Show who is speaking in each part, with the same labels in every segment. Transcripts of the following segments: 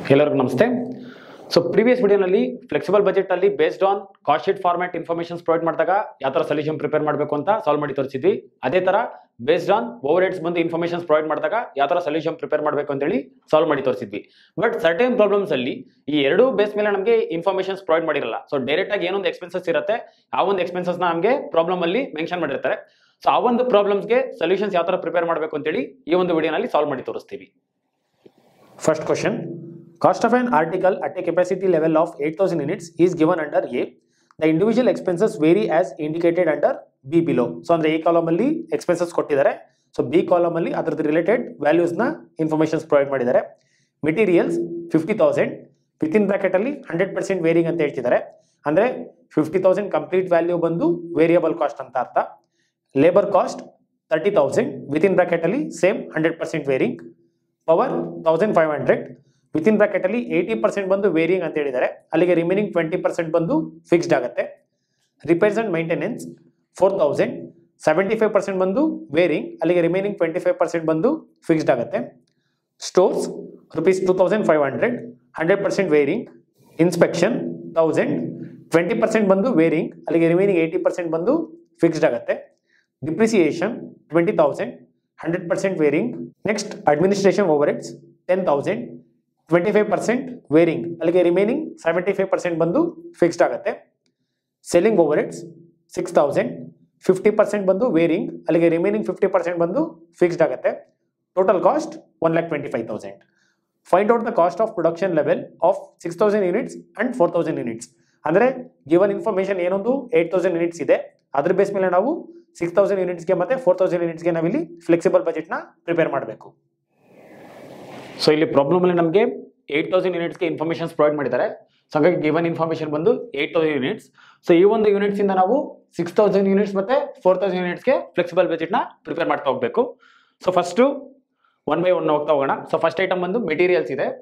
Speaker 1: ಎಲ್ಲರಿಗೂ ನಮಸ್ತೆ so previous ವಿಡಿಯೋನಲ್ಲಿ ಫ್ಲೆಕ್ಸಿಬಲ್ ಬಜೆಟ್ ಅಲ್ಲಿ based on cost sheet format informations provide ಮಾಡಿದಾಗ ಯಾವ ಥರ ಸೊಲ್ಯೂಷನ್ ಪ್ರಿಪೇರ್ ಮಾಡಬೇಕು ಅಂತ ಸಾಲ್ವ್ ಮಾಡಿ ತೋರಿಸಿದ್ವಿ ಅದೇ ಥರ ಬೇಸ್ಡ್ ಆನ್ ಓವರ್ ಹೆಡ್ಸ್ ಬಂದು ಇನ್ಫಾರ್ಮೇಷನ್ಸ್ ಪ್ರೊವೈಡ್ ಮಾಡಿದಾಗ ಯಾವ ಥರ ಸೊಲ್ಯೂಷನ್ ಪ್ರಿಪೇರ್ ಮಾಡಬೇಕು ಅಂತೇಳಿ ಸಾಲ್ವ್ ಮಾಡಿ ತೋರಿಸಿದ್ವಿ ಬಟ್ ಸರ್ಟೇನ್ ಪ್ರಾಬ್ಲಮ್ಸ್ ಅಲ್ಲಿ ಈ ಎರಡು ಬೇಸ್ ಮೇಲೆ ನಮಗೆ ಇನ್ಫಾರ್ಮೇಷನ್ಸ್ ಪ್ರೊವೈಡ್ ಮಾಡಿರಲ್ಲ ಸೊ ಡೈರೆಕ್ಟ್ ಆಗಿ ಏನೊಂದು ಎಕ್ಸ್ಪೆನ್ಸಸ್ ಇರುತ್ತೆ ಆ ಒಂದು ಎಕ್ಸ್ಪೆನ್ಸಸ್ನ ನಮಗೆ ಪ್ರಾಬ್ಲಮ್ ಅಲ್ಲಿ ಮೆನ್ಷನ್ ಮಾಡಿರ್ತಾರೆ ಸೊ ಆ ಒಂದು ಪ್ರಾಬ್ಲಮ್ಸ್ಗೆ ಸೊಲ್ಯೂಷನ್ಸ್ ಯಾವ ಥರ ಪ್ರಿಪೇರ್ ಮಾಡಬೇಕು ಅಂತೇಳಿ ಈ ಒಂದು ವಿಡಿಯೋನಲ್ಲಿ ಸಾಲ್ವ್ ಮಾಡಿ ತೋರಿಸ್ತೀವಿ
Speaker 2: First question. Cost of an article at a capacity level of 8000 units is given under A. The individual expenses vary as indicated under B below. So ಅಂದ್ರೆ ಎ ಕಾಲಮ್ ಅಲ್ಲಿ ಎಕ್ಸ್ಪೆನ್ಸಸ್ ಕೊಟ್ಟಿದ್ದಾರೆ ಸೊ ಬಿ ಕಾಲಮ್ ಅಲ್ಲಿ ಅದರದ್ದು related ವ್ಯಾಲ್ಯೂಸ್ನ informations provide ಮಾಡಿದ್ದಾರೆ materials fifty thousand with in bracket ಅಲ್ಲಿ hundred percent varying ಅಂತ ಹೇಳ್ತಿದ್ದಾರೆ ಅಂದ್ರೆ ಫಿಫ್ಟಿ ತೌಸಂಡ್ ಕಂಪ್ಲೀಟ್ ವ್ಯಾಲ್ಯೂ ಬಂದು ವೇರಿಯಬಲ್ ಕಾಸ್ಟ್ ಅಂತ ಅರ್ಥ labour cost thirty thousand with in bracket ಅಲ್ಲಿ same hundred percent varying power thousand five hundred with in bracket ಅಲ್ಲಿ eighty percent ಬಂದು ವೇರಿಯಿಂಗ್ ಅಂತ ಹೇಳಿದ್ದಾರೆ ಅಲ್ಲಿಗೆ ರಿಮೈನಿಂಗ್ ಟ್ವೆಂಟಿ ಪರ್ಸೆಂಟ್ ಬಂದು ಫಿಕ್ಸ್ಡ್ ಆಗುತ್ತೆ repairs and maintenance four thousand seventy five percent ಬಂದು varying ಅಲ್ಲಿಗೆ ರಿಮೈನಿಂಗ್ ಟ್ವೆಂಟಿ ಫೈವ್ ಪರ್ಸೆಂಟ್ ಬಂದು ಫಿಕ್ಸ್ಡ್ ಆಗುತ್ತೆ stores rupees two thousand five hundred hundred percent varying inspection thousand twenty percent ಬಂದು varying ಅಲ್ಲಿಗೆ remaining eighty percent ಬಂದು fixed ಆಗುತ್ತೆ depreciation twenty thousand hundred percent varying next administration overheads ten thousand twenty five percent varying ಅಲ್ಲಿಗೆ remaining seventy five percent ಬಂದು fixed ಆಗುತ್ತೆ selling overheads six thousand fifty percent ಬಂದು varying ಅಲ್ಲಿಗೆ remaining fifty percent ಬಂದು fixed ಆಗುತ್ತೆ total cost one lakh twenty five thousand find out the cost of production level of six thousand units and four thousand units ಅಂದರೆ given information ಏನೊಂದು eight thousand units ಇದೆ ಅದ್ರ base ಮೇಲೆ ನಾವು six thousand ಯೂನಿಟ್ಸ್ಗೆ ಮತ್ತೆ four thousand ಯೂನಿಟ್ಸ್ಗೆ ನಾವಿಲ್ಲಿ flexible ಬಜೆಟ್ನ prepare ಮಾಡಬೇಕು
Speaker 1: ಸೊ ಇಲ್ಲಿ ಪ್ರಾಬ್ಲಮ್ ಅಲ್ಲಿ ನಮಗೆ ಏಟ್ ತೌಸಂಡ್ ಯೂನಿಟ್ಸ್ಗೆ ಇನ್ಫಾರ್ಮೇಷನ್ಸ್ ಪ್ರೊವೈಡ್ ಮಾಡಿದ್ದಾರೆ ಸೊ ಹಾಗಾಗಿ ಗಿವನ್ ಇನ್ಫಾರ್ಮೇಷನ್ ಬಂದು ಏಟ್ ತೌಸಂಡ್ ಯೂನಿಟ್ಸ್ ಸೊ ಈ ಒಂದು ಯೂನಿಟ್ಸ್ ಇಂದ ನಾವು ಸಿಕ್ಸ್ ತೌಸಂಡ್ ಯೂನಿಟ್ಸ್ ಮತ್ತೆ ಫೋರ್ ತೌಸಂಡ್ ಯೂನಿಟ್ಸ್ಗೆ ಫ್ಲೆಕ್ಸಿಬಲ್ ಬಜೆಟ್ನ ಪ್ರಿಪೇರ್ ಮಾಡ್ತಾ ಹೋಗಬೇಕು so first one by one ಹೋಗ್ತಾ ಹೋಗೋಣ ಸೊ ಫಸ್ಟ್ ಐಟಮ್ ಬಂದು ಮೆಟೀರಿಯಲ್ಸ್ ಇದೆ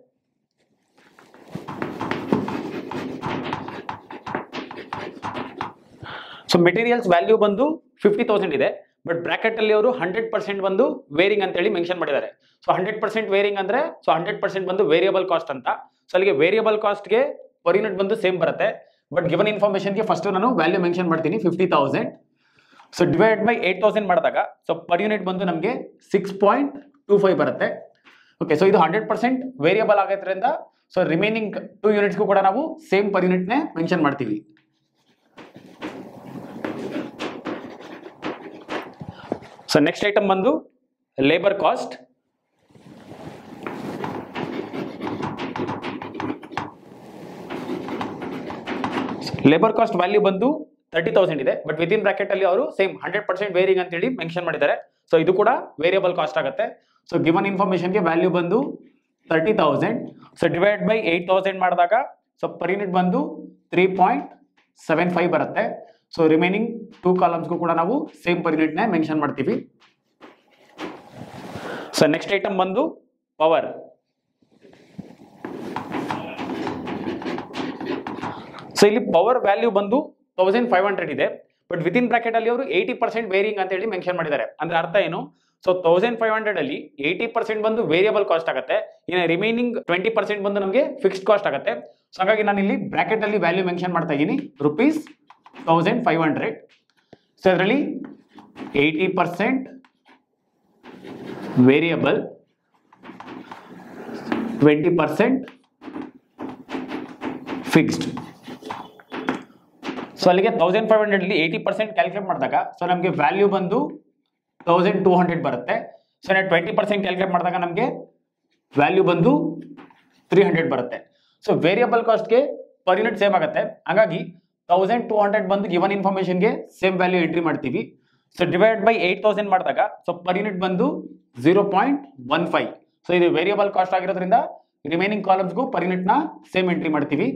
Speaker 1: ಸೊ ಮೆಟೀರಿಯಲ್ಸ್ ವ್ಯಾಲ್ಯೂ ಬಂದು ಫಿಫ್ಟಿ ತೌಸಂಡ್ ಇದೆ ಬಟ್ ಬ್ರಾಕೆಟ್ ಅಲ್ಲಿ ಅವರು ಹಂಡ್ರೆಡ್ ಪರ್ಸೆಂಟ್ ಬಂದು ವೇರಿಂಗ್ ಅಂತೇಳಿ ಮೆನ್ಷನ್ ಮಾಡಿದ್ದಾರೆ ಸೊ ಹಂಡ್ರೆಡ್ ಪರ್ಸೆಂಟ್ ವೇರಿಂಗ್ ಅಂದ್ರೆ ಸೊ ಹಂಡ್ರೆಡ್ ಪರ್ಸೆಂಟ್ ಬಂದು ವೇರಿಯಬಲ್ ಕಾಸ್ಟ್ ಅಂತ ಸೊ ಅಲ್ಲಿಗೆ ವೇರಿಯಬಲ್ ಕಾಸ್ಟ್ಗೆ ಪರ್ ಯೂನಿಟ್ ಬಂದು ಸೇಮ್ ಬರುತ್ತೆ ಬಟ್ ಗಿವನ್ ಇನ್ಫಾರ್ಮೇಷನ್ಗೆ ಫಸ್ಟ್ ನಾನು ವ್ಯಾಲ್ಯೂ ಮೆನ್ಷನ್ ಮಾಡ್ತೀನಿ fifty thousand so divide by eight thousand ಮಾಡಿದಾಗ ಸೊ ಪರ್ ಯೂನಿಟ್ ಬಂದು ನಮಗೆ ಸಿಕ್ಸ್ ಪಾಯಿಂಟ್ ಟೂ ಫೈವ್ ಬರುತ್ತೆ ಓಕೆ ಸೊ ಇದು ಹಂಡ್ರೆಡ್ ಪರ್ಸೆಂಟ್ ವೇರಿಯಬಲ್ ಆಗೋದ್ರಿಂದ ಸೊ ರಿಮೈನಿಂಗ್ ಟೂ ಯೂನಿಟ್ಸ್ಗೂ ಕೂಡ ನಾವು ಸೇಮ್ ಪರ್ ಯೂನಿಟ್ನೇ ಮೆನ್ಷನ್ ಮಾಡ್ತೀವಿ ಸೊ ನೆಕ್ಸ್ಟ್ ಐಟಮ್ ಬಂದು labour cost labour cost value ಬಂದು ತರ್ಟಿ ತೌಸಂಡ್ ಇದೆ ಬಟ್ ವಿತ್ ಇನ್ ಬ್ರಾಕೆಟ್ ಅಲ್ಲಿ ಅವರು ಸೇಮ್ ಹಂಡ್ರೆಡ್ ಪರ್ಸೆಂಟ್ ವೇರಿಂಗ್ ಅಂತೇಳಿ ಮೆನ್ಷನ್ ಮಾಡಿದ್ದಾರೆ ಸೊ ಇದು ಕೂಡ ವೇರಿಯಬಲ್ ಕಾಸ್ಟ್ ಆಗುತ್ತೆ ಸೊ ಗಿವನ್ ಇನ್ಫಾರ್ಮೇಷನ್ಗೆ ವ್ಯಾಲ್ಯೂ ಬಂದು thirty thousand so divide by eight thousand ಮಾಡಿದಾಗ ಸೊ ಪರ್ ಯೂನಿಟ್ ಬಂದು ತ್ರೀ ಪಾಯಿಂಟ್ ಸೆವೆನ್ ಫೈವ್ ಬರುತ್ತೆ ಸೊ ರಿಮೈನಿಂಗ್ ಟೂ ಕಾಲಮ್ಸ್ಗೂ ಕೂಡ ನಾವು ಸೇಮ್ ಪರ್ ಯೂನಿಟ್ನೇ ಮೆನ್ಷನ್ ಮಾಡ್ತೀವಿ ಸೊ ನೆಕ್ಸ್ಟ್ ಐಟಮ್ ಬಂದು ಪವರ್ ಸೊ ಇಲ್ಲಿ ಪವರ್ ವ್ಯಾಲ್ಯೂ ಬಂದು ತೌಸಂಡ್ ಫೈವ್ ಹಂಡ್ರೆಡ್ ಇದೆ ಬಟ್ ವಿತ್ ಇನ್ ಬ್ರಾಕೆಟ್ ಅಲ್ಲಿ ಅವರು ಏಯ್ಟಿ ಪರ್ಸೆಂಟ್ ವೇರಿಂಗ್ ಅಂತ ಹೇಳಿ ಮೆನ್ಷನ್ ಮಾಡಿದ್ದಾರೆ ಅಂದ್ರೆ ಅರ್ಥ ಏನು ಸೊ ತೌಸಂಡ್ ಫೈವ್ ಹಂಡ್ರೆಡ್ ಅಲ್ಲಿ ಏಯ್ಟಿ ಪರ್ಸೆಂಟ್ ಬಂದು ವೇರಿಯಬಲ್ ಕಾಸ್ಟ್ ಆಗುತ್ತೆ ಇನ್ನು ರಿಮೈನಿಂಗ್ ಟ್ವೆಂಟಿ ಪರ್ಸೆಂಟ್ ಬಂದು ನಮಗೆ ಫಿಕ್ಸ್ಡ್ ಕಾಸ್ಟ್ ಆಗುತ್ತೆ ಸೊ ಹಾಗಾಗಿ ನಾನು ಇಲ್ಲಿ ಬ್ರಾಕೆಟ್ ಅಲ್ಲಿ ವ್ಯಾಲ್ಯೂ ಮೆನ್ಷನ್ ಮಾಡ್ತಾ ಇದ್ದೀನಿ rupees thousand five hundred so ಅದರಲ್ಲಿ eighty percent variable twenty percent fixed so ಅಲ್ಲಿಗೆ ತೌಸಂಡ್ ಫೈವ್ ಹಂಡ್ರೆಡ್ ಅಲ್ಲಿ ಏಯ್ಟಿ ಪರ್ಸೆಂಟ್ ಕ್ಯಾಲ್ಕುಲೇಟ್ ಮಾಡಿದಾಗ ಸೊ ನಮಗೆ ವ್ಯಾಲ್ಯೂ ಬಂದು ತೌಸಂಡ್ ಟೂ ಹಂಡ್ರೆಡ್ ಬರುತ್ತೆ ಸೊ ನಾವು ಟ್ವೆಂಟಿ ಪರ್ಸೆಂಟ್ ಕ್ಯಾಲ್ಕುಲೇಟ್ ಮಾಡಿದಾಗ ನಮಗೆ ವ್ಯಾಲ್ಯೂ ಬಂದು ತ್ರೀ ಹಂಡ್ರೆಡ್ ಬರುತ್ತೆ ಸೊ ವೇರಿಯಬಲ್ ಕಾಸ್ಟ್ಗೆ ಪರ್ ಯೂನಿಟ್ ಸೇಮ್ ಆಗುತ್ತೆ ಹಾಗಾಗಿ ತೌಸಂಡ್ ಟೂ ಹಂಡ್ರೆಡ್ ಬಂದು ಗಿವನ್ ಇನ್ಫಾರ್ಮೇಷನ್ಗೆ ಸೇಮ್ ವ್ಯಾಲ್ಯೂ ಎಂಟ್ರಿ ಮಾಡ್ತೀವಿ so divide by eight thousand ಮಾಡಿದಾಗ ಸೊ ಪರ್ ಯೂನಿಟ್ ಬಂದು zero point one five so ಇದು ವೇರಿಯಬಲ್ ಕಾಸ್ಟ್ ಆಗಿರೋದ್ರಿಂದ ರಿಮೈನಿಂಗ್ ಕಾಲಮ್ಸ್ಗೂ ಪರ್ ಯೂನಿಟ್ನ ಸೇಮ್ ಎಂಟ್ರಿ ಮಾಡ್ತೀವಿ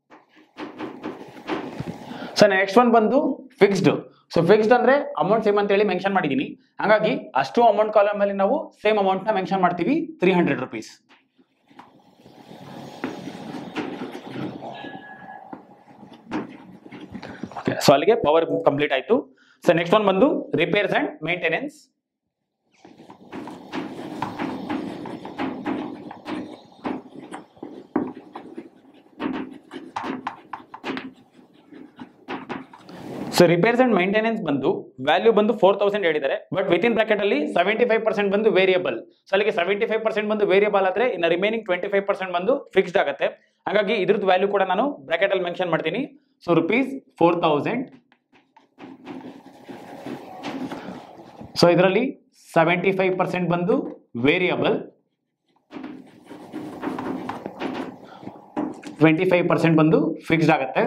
Speaker 1: ಸೊ ನೆಕ್ಸ್ಟ್ ಒನ್ ಬಂದು ಫಿಕ್ಸ್ಡ್ ಸೊ ಫಿಕ್ಸ್ಡ್ ಅಂದ್ರೆ ಅಮೌಂಟ್ ಸೇಮ್ ಅಂತ ಹೇಳಿ ಮೆನ್ಷನ್ ಮಾಡಿದ್ದೀನಿ ಹಾಗಾಗಿ ಅಷ್ಟು ಅಮೌಂಟ್ ಕಾಲಮ್ ಅಲ್ಲಿ ನಾವು ಸೇಮ್ ಅಮೌಂಟ್ ನ ಮೆನ್ಷನ್ ಮಾಡ್ತೀವಿ ತ್ರೀ ಹಂಡ್ರೆಡ್ ರುಪೀಸ್ ಸೊ ಅಲ್ಲಿಗೆ ಪವರ್ ಕಂಪ್ಲೀಟ್ ಆಯ್ತು ಸೊ ನೆಕ್ಸ್ಟ್ ಒನ್ ಬಂದು repairs and maintenance so repairs and maintenance ಬಂದು ವ್ಯಾಲ್ಯೂ ಬಂದು ಫೋರ್ ತೌಸಂಡ್ ಹೇಳಿದ್ದಾರೆ ಬಟ್ ವಿತ್ ಇನ್ ಬ್ರಾಕೆಟ್ ಅಲ್ಲಿ ಸೆವೆಂಟಿ ಫೈವ್ ಪರ್ಸೆಂಟ್ ಬಂದು ವೇರಿಯಬಲ್ ಸೊ ಅಲ್ಲಿಗೆ ಸೆವೆಂಟಿ ಫೈವ್ ಪರ್ಸೆಂಟ್ ಬಂದು ವೇರಿಯಬಲ್ ಆದ್ರೆ ಇನ್ನು ರಿಮೈನಿಂಗ್ ಟ್ವೆಂಟಿ ಫೈವ್ ಪರ್ಸೆಂಟ್ ಬಂದು ಫಿಕ್ಸ್ಡ್ ಆಗುತ್ತೆ ಹಾಗಾಗಿ ಇದ್ರದ್ದು ವ್ಯಾಲ್ಯೂ ಕೂಡ ನಾನು ಬ್ರಾಕೆಟ್ ಅಲ್ಲಿ ಮೆನ್ಷನ್ ಮಾಡ್ತೀನಿ so rupees four thousand so ಇದರಲ್ಲಿ ಸೆವೆಂಟಿ ಫೈವ್ ಪರ್ಸೆಂಟ್ ಬಂದು ವೇರಿಯಬಲ್ ಟ್ವೆಂಟಿ ಫೈವ್ ಪರ್ಸೆಂಟ್ ಬಂದು ಫಿಕ್ಸ್ಡ್ ಆಗುತ್ತೆ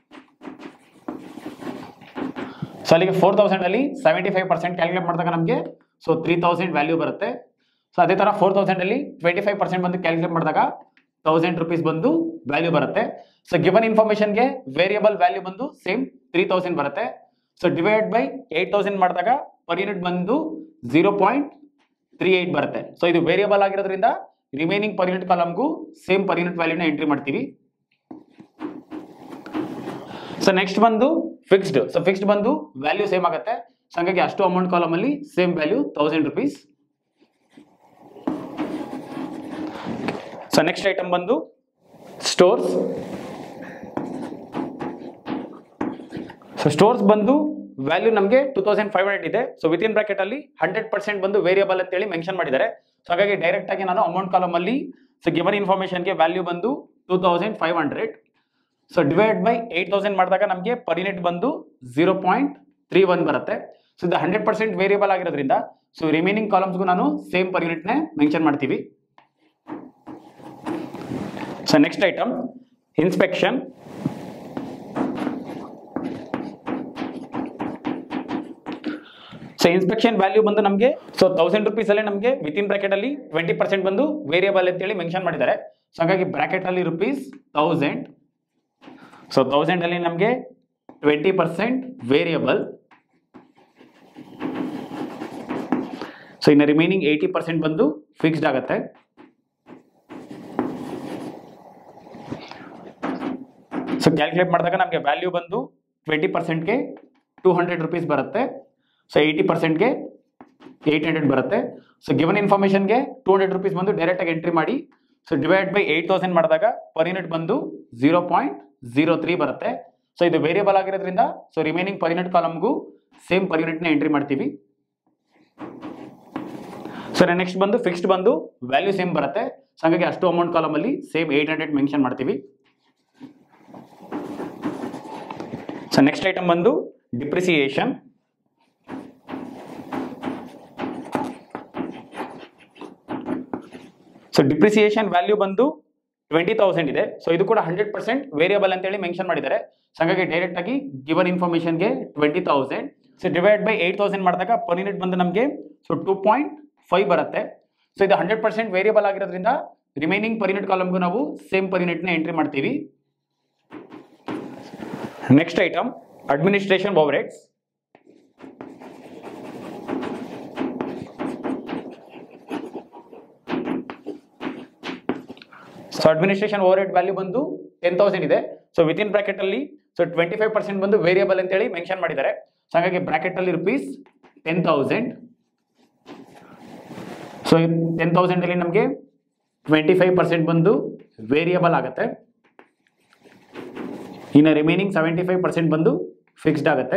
Speaker 1: ಸೊ ಅಲ್ಲಿಗೆ ಫೋರ್ ತೌಸಂಡ್ ಅಲ್ಲಿ ಸೆವೆಂಟಿ ಫೈವ್ ಪರ್ಸೆಂಟ್ ಕ್ಯಾಲ್ಕುಲೇಟ್ ಮಾಡಿದಾಗ ನಮಗೆ ಸೊ ತ್ರೀ ತೌಸಂಡ್ ವ್ಯಾಲ್ಯೂ ಬರುತ್ತೆ ಸೊ ಅದೇ ಥರ ಫೋರ್ ತೌಸಂಡ್ ಅಲ್ಲಿ ಟ್ವೆಂಟಿ ಫೈವ್ ಪರ್ಸೆಂಟ್ ಬಂದು ಕ್ಯಾಲ್ಕುಲೇಟ್ ಮಾಡಿದಾಗ ತೌಸಂಡ್ ರುಪೀಸ್ ಬಂದು ವ್ಯಾಲ್ಯೂ ಬರುತ್ತೆ ಸೊ ಗಿವನ್ ಇನ್ಫಾರ್ಮೇಷನ್ಗೆ ವೇರಿಯಬಲ್ ವ್ಯಾಲ್ಯೂ ಬಂದು ಸೇಮ್ ತ್ರೀ ತೌಸಂಡ್ ಬರುತ್ತೆ so divide by eight thousand ಮಾಡಿದಾಗ ಪರ್ ಯೂನಿಟ್ ಬಂದು ಝೀರೋ ಪಾಯಿಂಟ್ ತ್ರೀ ಏಯ್ಟ್ ಬರುತ್ತೆ ಸೊ ಇದು ವೇರಿಯಬಲ್ ಆಗಿರೋದ್ರಿಂದ ರಿಮೈನಿಂಗ್ ಪರ್ ಯೂನಿಟ್ ಕಾಲಮ್ಗೂ ಸೇಮ್ ಪರ್ ಯೂನಿಟ್ ವ್ಯಾಲ್ಯೂನ ಎಂಟ್ರಿ ಮಾಡ್ತೀವಿ ಸೊ ನೆಕ್ಸ್ಟ್ ಬಂದು ಫಿಕ್ಸ್ಡ್ ಸೊ ಫಿಕ್ಸ್ಡ್ ಬಂದು ವ್ಯಾಲ್ಯೂ ಸೇಮ್ ಆಗುತ್ತೆ ಸೊ ಹಂಗಾಗಿ ಅಷ್ಟು ಅಮೌಂಟ್ ಕಾಲಮ್ ಅಲ್ಲಿ same value thousand rupees so next item ಬಂದು ಸ್ಟೋರ್ಸ್ ಸೊ ಸ್ಟೋರ್ಸ್ ಬಂದು ವ್ಯಾಲ್ಯೂ ನಮಗೆ ಟೂ ತೌಸಂಡ್ ಫೈವ್ ಹಂಡ್ರೆಡ್ ಇದೆ ಸೊ ವಿತ್ ಇನ್ ಬ್ರಾಕೆಟ್ ಅಲ್ಲಿ ಹಂಡ್ರೆಡ್ ಪರ್ಸೆಂಟ್ ಬಂದು ವೇರಿಯಬಲ್ ಅಂತೇಳಿ ಮೆನ್ಷನ್ ಮಾಡಿದ್ದಾರೆ ಸೊ ಹಾಗಾಗಿ ಡೈರೆಕ್ಟ್ ಆಗಿ ನಾನು ಅಮೌಂಟ್ ಕಾಲಮ್ ಅಲ್ಲಿ ಸೊ ಗಿವನ್ ಇನ್ಫಾರ್ಮೇಷನ್ಗೆ ವ್ಯಾಲ್ಯೂ ಬಂದು two thousand five hundred so divide by eight thousand ಮಾಡಿದಾಗ ನಮಗೆ ಪರ್ ಯೂನಿಟ್ ಬಂದು ಝೀರೋ ಪಾಯಿಂಟ್ ತ್ರೀ ಒನ್ ಬರುತ್ತೆ ಸೊ ಇದು ಹಂಡ್ರೆಡ್ ಪರ್ಸೆಂಟ್ ವೇರಿಯಬಲ್ ಆಗಿರೋದ್ರಿಂದ ಸೊ ರಿಮೈನಿಂಗ್ ಕಾಲಮ್ಸ್ಗೂ ನಾನು ಸೇಮ್ ಪರ್ ಯೂನಿಟ್ನೇ ಮೆನ್ಷನ್ ಮಾಡ್ತೀವಿ so next item inspection so inspection value ಬಂದು ನಮಗೆ ಸೊ ತೌಸಂಡ್ ರುಪೀಸ್ ಅಲ್ಲೇ ನಮಗೆ ವಿತ್ ಇನ್ ಬ್ರಾಕೆಟ್ ಅಲ್ಲಿ ಟ್ವೆಂಟಿ ಪರ್ಸೆಂಟ್ ಬಂದು ವೇರಿಯಬಲ್ ಅಂತೇಳಿ ಮೆನ್ಷನ್ ಮಾಡಿದ್ದಾರೆ ಸೊ ಹಾಗಾಗಿ ಬ್ರಾಕೆಟ್ ಅಲ್ಲಿ ರುಪೀಸ್ ತೌಸಂಡ್ ಸೊ ತೌಸಂಡ್ ಅಲ್ಲಿ ನಮಗೆ ಟ್ವೆಂಟಿ ಪರ್ಸೆಂಟ್ ವೇರಿಯಬಲ್ ಸೊ ಇನ್ನು ರಿಮೈನಿಂಗ್ ಏಯ್ಟಿ ಪರ್ಸೆಂಟ್ ಬಂದು ಫಿಕ್ಸ್ಡ್ ಆಗುತ್ತೆ ಸೊ ಕ್ಯಾಲ್ಕುಲೇಟ್ ಮಾಡಿದಾಗ ನಮಗೆ ವ್ಯಾಲ್ಯೂ ಬಂದು ಟ್ವೆಂಟಿ ಪರ್ಸೆಂಟ್ಗೆ ಟೂ ಹಂಡ್ರೆಡ್ ರುಪೀಸ್ ಬರುತ್ತೆ ಸೊ ಏಯ್ಟಿ ಪರ್ಸೆಂಟ್ಗೆ ಏಯ್ಟ್ ಹಂಡ್ರೆಡ್ ಬರುತ್ತೆ ಸೊ ಗಿವನ್ ಇನ್ಫಾರ್ಮೇಷನ್ಗೆ ಟೂ ಹಂಡ್ರೆಡ್ ರುಪೀಸ್ ಬಂದು ಡೈರೆಕ್ಟಾಗಿ ಎಂಟ್ರಿ ಮಾಡಿ so divide by eight thousand ಮಾಡಿದಾಗ ಪರ್ ಯೂನಿಟ್ ಬಂದು ಝೀರೋ ಪಾಯಿಂಟ್ ಝೀರೋ ತ್ರೀ ಬರುತ್ತೆ ಸೊ ಇದು ವೇರಿಯಬಲ್ ಆಗಿರೋದ್ರಿಂದ ಸೊ ರಿಮೈನಿಂಗ್ ಪರ್ ಯೂನಿಟ್ ಕಾಲಮ್ಗೂ ಸೇಮ್ ಪರ್ ಯೂನಿಟ್ನ ಎಂಟ್ರಿ ಮಾಡ್ತೀವಿ ಸೊ ನೆಕ್ಸ್ಟ್ ಬಂದು ಫಿಕ್ಸ್ಡ್ ಬಂದು ವ್ಯಾಲ್ಯೂ ಸೇಮ್ ಬರುತ್ತೆ ಸೊ ಹಾಗಾಗಿ ಅಷ್ಟು ಅಮೌಂಟ್ ಕಾಲಮಲ್ಲಿ ಸೇಮ್ ಏಯ್ಟ್ ಹಂಡ್ರೆಡ್ ಮೆನ್ಷನ್ ಮಾಡ್ತೀವಿ ಸೊ ನೆಕ್ಸ್ಟ್ ಐಟಮ್ ಬಂದು ಡಿಪ್ರಿಸಿಯೇಷನ್ ಸೊ ಡಿಪ್ರಿಸಿಯೇಷನ್ ವ್ಯಾಲ್ಯೂ ಬಂದು ಟ್ವೆಂಟಿ ತೌಸಂಡ್ ಇದೆ ಸೊ ಇದು ಕೂಡ ಹಂಡ್ರೆಡ್ ಪರ್ಸೆಂಟ್ ವೇರಿಯಬಲ್ ಅಂತೇಳಿ ಮೆನ್ಷನ್ ಮಾಡಿದ್ದಾರೆ ಸೊ ಹಾಗಾಗಿ ಡೈರೆಕ್ಟ್ ಆಗಿ ಗಿವನ್ ಇನ್ಫಾರ್ಮೇಷನ್ಗೆ twenty thousand so divide by eight thousand ಮಾಡಿದಾಗ ಪರ್ ಯೂನಿಟ್ ಬಂದು ನಮಗೆ ಸೊ ಟೂ ಪಾಯಿಂಟ್ ಫೈವ್ ಬರುತ್ತೆ ಸೊ ಇದು ಹಂಡ್ರೆಡ್ ಪರ್ಸೆಂಟ್ ವೇರಿಯಬಲ್ ಆಗಿರೋದ್ರಿಂದ ರಿಮೈನಿಂಗ್ ಪರ್ ಯೂನಿಟ್ ಕಾಲಮ್ಗೂ ನಾವು ಸೇಮ್ ಪರ್ ಯೂನಿಟ್ನ ಎಂಟ್ರಿ ಮಾಡ್ತೀವಿ next item administration overheads so administration overhead value ವ್ಯಾಲ್ಯೂ ಬಂದು ಟೆನ್ ತೌಸಂಡ್ ಇದೆ ಸೊ ವಿತ್ ಇನ್ ಬ್ರಾಕೆಟ್ ಅಲ್ಲಿ ಸೊ ಟ್ವೆಂಟಿ ಫೈವ್ ಪರ್ಸೆಂಟ್ ಬಂದು ವೇರಿಯಬಲ್ ಅಂತೇಳಿ ಮೆನ್ಷನ್ ಮಾಡಿದ್ದಾರೆ ಸೊ ಹಾಗಾಗಿ ಬ್ರಾಕೆಟ್ ಅಲ್ಲಿ rupees ten thousand so ten thousand ಅಲ್ಲಿ ನಮಗೆ ಟ್ವೆಂಟಿ ಫೈವ್ ಪರ್ಸೆಂಟ್ ಬಂದು ವೇರಿಯಬಲ್ ಆಗುತ್ತೆ ಇನ್ನು ರಿಮೈನಿಂಗ್ ಸೆವೆಂಟಿ ಫೈವ್ ಪರ್ಸೆಂಟ್ ಬಂದು ಫಿಕ್ಸ್ಡ್ ಆಗುತ್ತೆ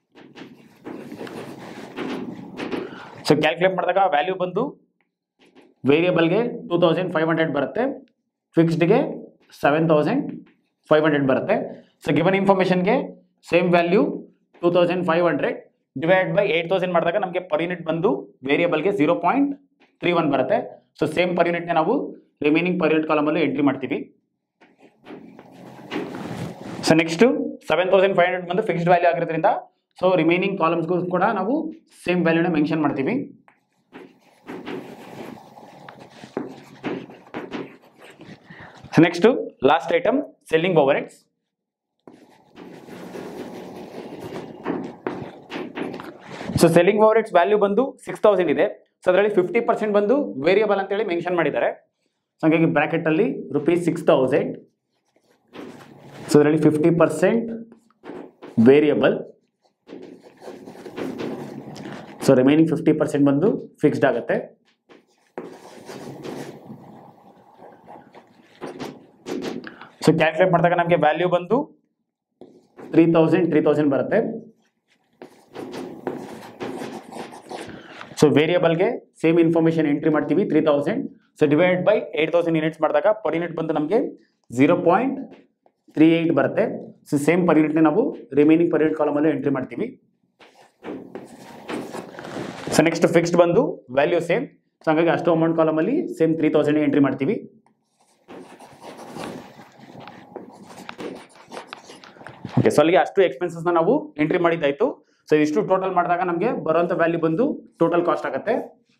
Speaker 1: ಸೊ ಕ್ಯಾಲ್ಕುಲೇಟ್ ಮಾಡಿದಾಗ ವ್ಯಾಲ್ಯೂ ಬಂದು ವೇರಿಯಬಲ್ಗೆ ಟೂ ತೌಸಂಡ್ ಫೈವ್ ಹಂಡ್ರೆಡ್ ಬರುತ್ತೆ ಫಿಕ್ಸ್ಡ್ಗೆ ಸೆವೆನ್ ತೌಸಂಡ್ ಫೈವ್ ಹಂಡ್ರೆಡ್ ಬರುತ್ತೆ ಸೊ ಗಿವನ್ ಇನ್ಫಾರ್ಮೇಷನ್ಗೆ same value two thousand five hundred divide by eight thousand ಮಾಡಿದಾಗ ನಮಗೆ ಪರ್ ಯೂನಿಟ್ ಬಂದು ವೇರಿಯಬಲ್ಗೆ ಜೀರೋ ಪಾಯಿಂಟ್ ತ್ರೀ ಒನ್ ಬರುತ್ತೆ ಸೊ ಸೇಮ್ ಪರ್ ಯೂನಿಟ್ನ ನಾವು ರಿಮೈನಿಂಗ್ ಪರ್ ಯೂನಿಟ್ ಕಾಲಮಲ್ಲೂ ಎಂಟ್ರಿ ಮಾಡ್ತೀವಿ so next seven thousand five hundred ಬಂದು ಫಿಕ್ಸ್ಡ್ ವ್ಯಾಲ್ಯೂ ಆಗಿರೋದ್ರಿಂದ ಸೊ ರಿಮೈನಿಂಗ್ ಕಾಲಮ್ಸ್ಗೂ ಕೂಡ ನಾವು ಸೇಮ್ ವ್ಯಾಲ್ಯೂನ ಮೆನ್ಷನ್ ಮಾಡ್ತೀವಿ so next last item selling overheads so selling overheads value ಬಂದು ಸಿಕ್ಸ್ ತೌಸಂಡ್ ಇದೆ ಸೊ ಅದರಲ್ಲಿ ಫಿಫ್ಟಿ ಪರ್ಸೆಂಟ್ ಬಂದು ವೇರಿಯಬಲ್ ಅಂತೇಳಿ ಮೆನ್ಷನ್ ಮಾಡಿದ್ದಾರೆ ಸೊ ಹಾಗಾಗಿ ಬ್ರಾಕೆಟ್ ಅಲ್ಲಿ ರುಪೀಸ್ ಸಿಕ್ಸ್ ತೌಸಂಡ್ ಸೊ ಅದರಲ್ಲಿ fifty percent variable so remaining fifty percent ಬಂದು ಫಿಕ್ಸ್ಡ್ ಆಗುತ್ತೆ ಸೊ ಕ್ಯಾಲ್ಕುಲೇಟ್ ಮಾಡಿದಾಗ ನಮಗೆ ವ್ಯಾಲ್ಯೂ ಬಂದು ತ್ರೀ ತೌಸಂಡ್ ತ್ರೀ ತೌಸಂಡ್ ಬರುತ್ತೆ ಸೊ ವೇರಿಯಬಲ್ಗೆ ಸೇಮ್ ಇನ್ಫಾರ್ಮೇಷನ್ ಎಂಟ್ರಿ ಮಾಡ್ತೀವಿ three thousand so divide by eight thousand units ಮಾಡಿದಾಗ ಪರ್ ಯೂನಿಟ್ ಬಂದು ನಮಗೆ ಝೀರೋ ಪಾಯಿಂಟ್ ತ್ರೀ ಏಯ್ಟ್ ಬರುತ್ತೆ ಸೊ ಸೇಮ್ ಪರ್ ಯೂನಿಟ್ನ ನಾವು ರಿಮೈನಿಂಗ್ ಪರ್ ಯೂನಿಟ್ ಕಾಲಮಲ್ಲಿ ಎಂಟ್ರಿ ಮಾಡ್ತೀವಿ ಸೊ ನೆಕ್ಸ್ಟ್ ಫಿಕ್ಸ್ಡ್ ಬಂದು ವ್ಯಾಲ್ಯೂ ಸೇಮ್ ಸೊ ಹಾಗಾಗಿ ಅಷ್ಟು ಅಮೌಂಟ್ ಕಾಲಮಲ್ಲಿ ಸೇಮ್ ತ್ರೀ ತೌಸಂಡ್ ಎಂಟ್ರಿ ಮಾಡ್ತೀವಿ ಓಕೆ ಸೊ ಅಲ್ಲಿಗೆ ಅಷ್ಟು ಎಕ್ಸ್ಪೆನ್ಸಸ್ನ ನಾವು ಎಂಟ್ರಿ ಮಾಡಿದ್ದಾಯ್ತು ಸೊ ಇಷ್ಟು ಟೋಟಲ್ ಮಾಡಿದಾಗ ನಮಗೆ ಬರುವಂಥ ವ್ಯಾಲ್ಯೂ ಬಂದು ಟೋಟಲ್ ಕಾಸ್ಟ್ ಆಗುತ್ತೆ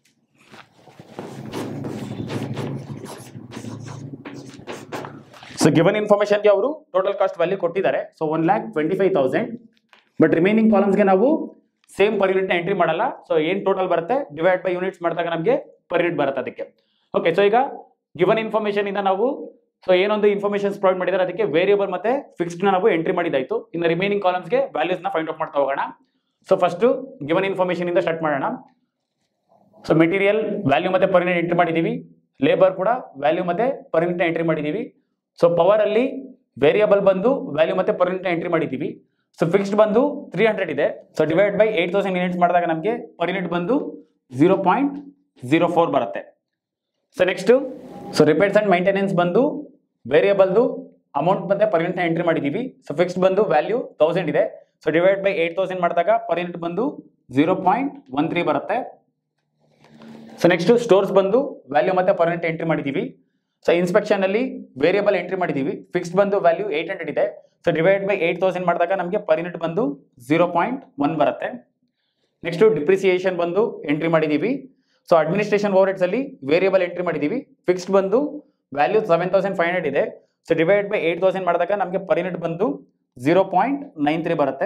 Speaker 1: ಸೊ ಗಿವನ್ ಇನ್ಫಾರ್ಮೇಷನ್ಗೆ ಅವರು ಟೋಟಲ್ ಕಾಸ್ಟ್ ವ್ಯಾಲ್ಯೂ ಕೊಟ್ಟಿದ್ದಾರೆ so one lakh twenty five thousand but remaining ಕಾಲಮ್ಸ್ಗೆ ನಾವು ಸೇಮ್ ಪರ್ ಯೂನಿಟ್ನ ಎಂಟ್ರಿ ಮಾಡಲ್ಲ ಸೊ ಏನು ಟೋಟಲ್ ಬರುತ್ತೆ ಡಿವೈಡ್ ಬೈ ಯೂನಿಟ್ಸ್ ಮಾಡಿದಾಗ ನಮಗೆ ಪರ್ ಯೂನಿಟ್ ಬರುತ್ತೆ ಅದಕ್ಕೆ ಓಕೆ ಸೊ ಈಗ ಗಿವನ್ ಇನ್ಫಾರ್ಮೇಷನ್ ಇಂದ ನಾವು ಸೊ ಏನೊಂದು ಇನ್ಫಾರ್ಮೇಷನ್ಸ್ ಪ್ರೊವೈಡ್ ಮಾಡಿದ್ದಾರೆ ಅದಕ್ಕೆ ವೇರಿಯಬಲ್ ಮತ್ತೆ ಫಿಕ್ಸ್ಡ್ ನಾವು ಎಂಟ್ರಿ ಮಾಡಿದಾಯ್ತು ಇನ್ನು ರಿಮೈನಿಂಗ್ ಕಾಲಮ್ಸ್ಗೆ ವ್ಯಾಲ್ಯೂಸ್ನ ಫೈಂಡ್ ಔಟ್ ಮಾಡ್ತಾ ಹೋಗೋಣ ಸೊ ಫಸ್ಟು ಗಿವನ್ ಇನ್ಫಾರ್ಮೇಷನ್ ಇಂದ ಸ್ಟಾರ್ಟ್ ಮಾಡೋಣ ಸೊ ಮೆಟೀರಿಯಲ್ ವ್ಯಾಲ್ಯೂ ಮತ್ತೆ ಪರ್ ಯೂನಿಟ್ ಎಂಟ್ರಿ ಮಾಡಿದ್ದೀವಿ ಲೇಬರ್ ಕೂಡ ವ್ಯಾಲ್ಯೂ ಮತ್ತೆ ಪರ್ ಯೂನಿಟ್ನ ಎಂಟ್ರಿ ಮಾಡಿದ್ದೀವಿ ಸೊ ಪವರ್ ಅಲ್ಲಿ ವೇರಿಯಬಲ್ ಬಂದು ವ್ಯಾಲ್ಯೂ ಮತ್ತೆ ಪರ್ ಯೂನಿಟ್ನ ಎಂಟ್ರಿ ಮಾಡಿದ್ದೀವಿ ಸೊ ಫಿಕ್ಸ್ಡ್ ಬಂದು ತ್ರೀ ಹಂಡ್ರೆಡ್ ಇದೆ so divide by eight thousand units ಮಾಡಿದಾಗ ನಮಗೆ ಪರ್ ಯೂನಿಟ್ ಬಂದು ಝೀರೋ ಪಾಯಿಂಟ್ ಝೀರೋ ಫೋರ್ ಬರುತ್ತೆ so next so repairs and maintenance ಬಂದು ವೇರಿಯಬಲ್ದು ಅಮೌಂಟ್ ಮತ್ತೆ ಪರ್ ಯೂನಿಟ್ನ ಎಂಟ್ರಿ ಮಾಡಿದ್ದೀವಿ ಸೊ ಫಿಕ್ಸ್ಡ್ ಬಂದು ವ್ಯಾಲ್ಯೂ ತೌಸಂಡ್ ಇದೆ so divide by eight thousand ಮಾಡಿದಾಗ ಪರ್ ಯೂನಿಟ್ ಬಂದು ಝೀರೋ ಪಾಯಿಂಟ್ ಒನ್ ತ್ರೀ ಬರುತ್ತೆ ಸೊ ನೆಕ್ಸ್ಟ್ ಸ್ಟೋರ್ಸ್ ಬಂದು ವ್ಯಾಲ್ಯೂ ಮತ್ತೆ ಪರ್ ಯೂನಿಟ್ ಎಂಟ್ರಿ ಮಾಡಿದ್ದೀವಿ ಸೊ ಇನ್ಸ್ಪೆಕ್ಷನ್ ಅಲ್ಲಿ ವೇರಿಯಬಲ್ ಎಂಟ್ರಿ ಮಾಡಿದ್ದೀವಿ ಫಿಕ್ಸ್ಡ್ ಬಂದು ವ್ಯಾಲ್ಯೂ ಏಟ್ ಹಂಡ್ರೆಡ್ ಇದೆ so divide by eight thousand ಮಾಡಿದಾಗ ನಮಗೆ ಪರ್ ಯೂನಿಟ್ ಬಂದು ಝೀರೋ ಪಾಯಿಂಟ್ ಒನ್ ಬರುತ್ತೆ ನೆಕ್ಸ್ಟ್ ಡಿಪ್ರಿಸಿಯೇಷನ್ ಬಂದು ಎಂಟ್ರಿ ಮಾಡಿದ್ದೀವಿ ಸೊ ಅಡ್ಮಿನಿಸ್ಟ್ರೇಷನ್ ಓವರ್ಹೆಡ್ಸ್ ಅಲ್ಲಿ ವೇರಿಯಬಲ್ ಎಂಟ್ರಿ ಮಾಡಿದ್ದೀವಿ ಫಿಕ್ಸ್ಡ್ ಬಂದು value seven thousand five hundred ಇದೆ so divide by eight thousand ಮಾಡಿದಾಗ ನಮಗೆ ಪರ್ ಯೂನಿಟ್ ಬಂದು ಝೀರೋ ಪಾಯಿಂಟ್ ನೈನ್ ತ್ರೀ ಬರುತ್ತೆ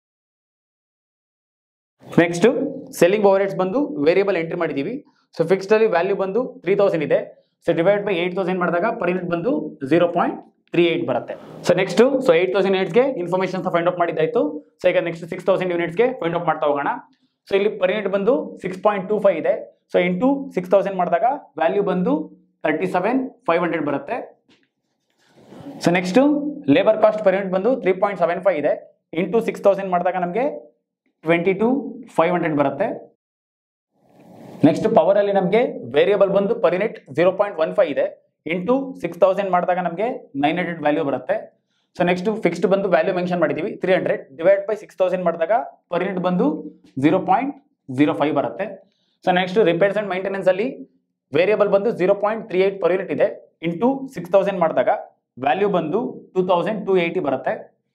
Speaker 1: ನೆಕ್ಸ್ಟ್ ಸೆಲ್ಲಿಂಗ್ ಓವರ್ಹೆಡ್ಸ್ ಬಂದು ವೇರಿಯಬಲ್ ಎಂಟ್ರಿ ಮಾಡಿದ್ದೀವಿ ಸೊ ಫಿಕ್ಸ್ಡ್ ಅಲ್ಲಿ ವ್ಯಾಲ್ಯೂ ಬಂದು ತ್ರೀ ತೌಸಂಡ್ ಇದೆ so divide by eight thousand ಮಾಡಿದಾಗ ಪರ್ ಯೂನಿಟ್ ಬಂದು ಝೀರೋ ಪಾಯಿಂಟ್ ತ್ರೀ ಏಟ್ ಬರುತ್ತೆ so next so eight thousand ಯೂನಿಟ್ಸ್ಗೆ ಇನ್ಫಾರ್ಮೇಷನ್ ಫೈಂಡ್ ಔಟ್ ಮಾಡಿದ್ದಾಯ್ತು ಸೊ ಈಗ ನೆಕ್ಸ್ಟ್ ಸಿಕ್ಸ್ ತೌಸಂಡ್ ಯೂನಿಟ್ಸ್ಗೆ ಫೈಂಡ್ ಔಟ್ ಮಾಡ್ತಾ ಹೋಗೋಣ ಸೊ ಇಲ್ಲಿ ಪರ್ ಯೂನಿಟ್ ಬಂದು ಸಿಕ್ಸ್ ಪಾಯಿಂಟ್ ಟೂ ಫೈವ್ ಇದೆ ಸೊ ಇಂಟು ಸಿಕ್ಸ್ ತೌಸಂಡ್ ಮಾಡಿದಾಗ ವ್ಯಾಲ್ಯೂ ಬಂದು ತರ್ಟಿ ಸೆವೆನ್ ಫೈವ್ ಹಂಡ್ರೆಡ್ ಬರುತ್ತೆ so next labour cost per unit ಬಂದು ತ್ರೀ ಪಾಯಿಂಟ್ ಸೆವೆನ್ ಫೈವ್ ಇದೆ ಇಂಟು ಸಿಕ್ಸ್ ತೌಸಂಡ್ ಮಾಡಿದಾಗ ನಮಗೆ ಟ್ವೆಂಟಿ ಟು ಫೈವ್ ಹಂಡ್ರೆಡ್ ಬರುತ್ತೆ ನೆಕ್ಸ್ಟ್ ಪವರ್ ಅಲ್ಲಿ ನಮಗೆ ವೇರಿಯಬಲ್ ಬಂದು per unit zero point one five ಇದೆ ಇಂಟು ಸಿಕ್ಸ್ ತೌಸಂಡ್ ಮಾಡಿದಾಗ ನಮಗೆ ನೈನ್ ಹಂಡ್ರೆಡ್ ವ್ಯಾಲ್ಯೂ ಬರುತ್ತೆ ಸೊ ನೆಕ್ಸ್ಟ್ ಫಿಕ್ಸ್ಡ್ ಬಂದು ವ್ಯಾಲ್ಯೂ ಮೆನ್ಷನ್ ಮಾಡಿದ್ದೀವಿ three hundred divide by six thousand ಮಾಡಿದಾಗ ಪರ್ ಯೂನಿಟ್ ಬಂದು ಜೀರೋ ಪಾಯಿಂಟ್ ಜೀರೋ ಫೈವ್ ಬರುತ್ತೆ so next repairs and maintenance ಅಲ್ಲಿ ವೇರಿಯಬಲ್ ಬಂದು zero point three eight per unit ಇದೆ into six thousand ಮಾಡಿದಾಗ value ಬಂದು ಟೂ ತೌಸಂಡ್ ಟೂ ಏಯ್ಟಿ ಬರುತ್ತೆ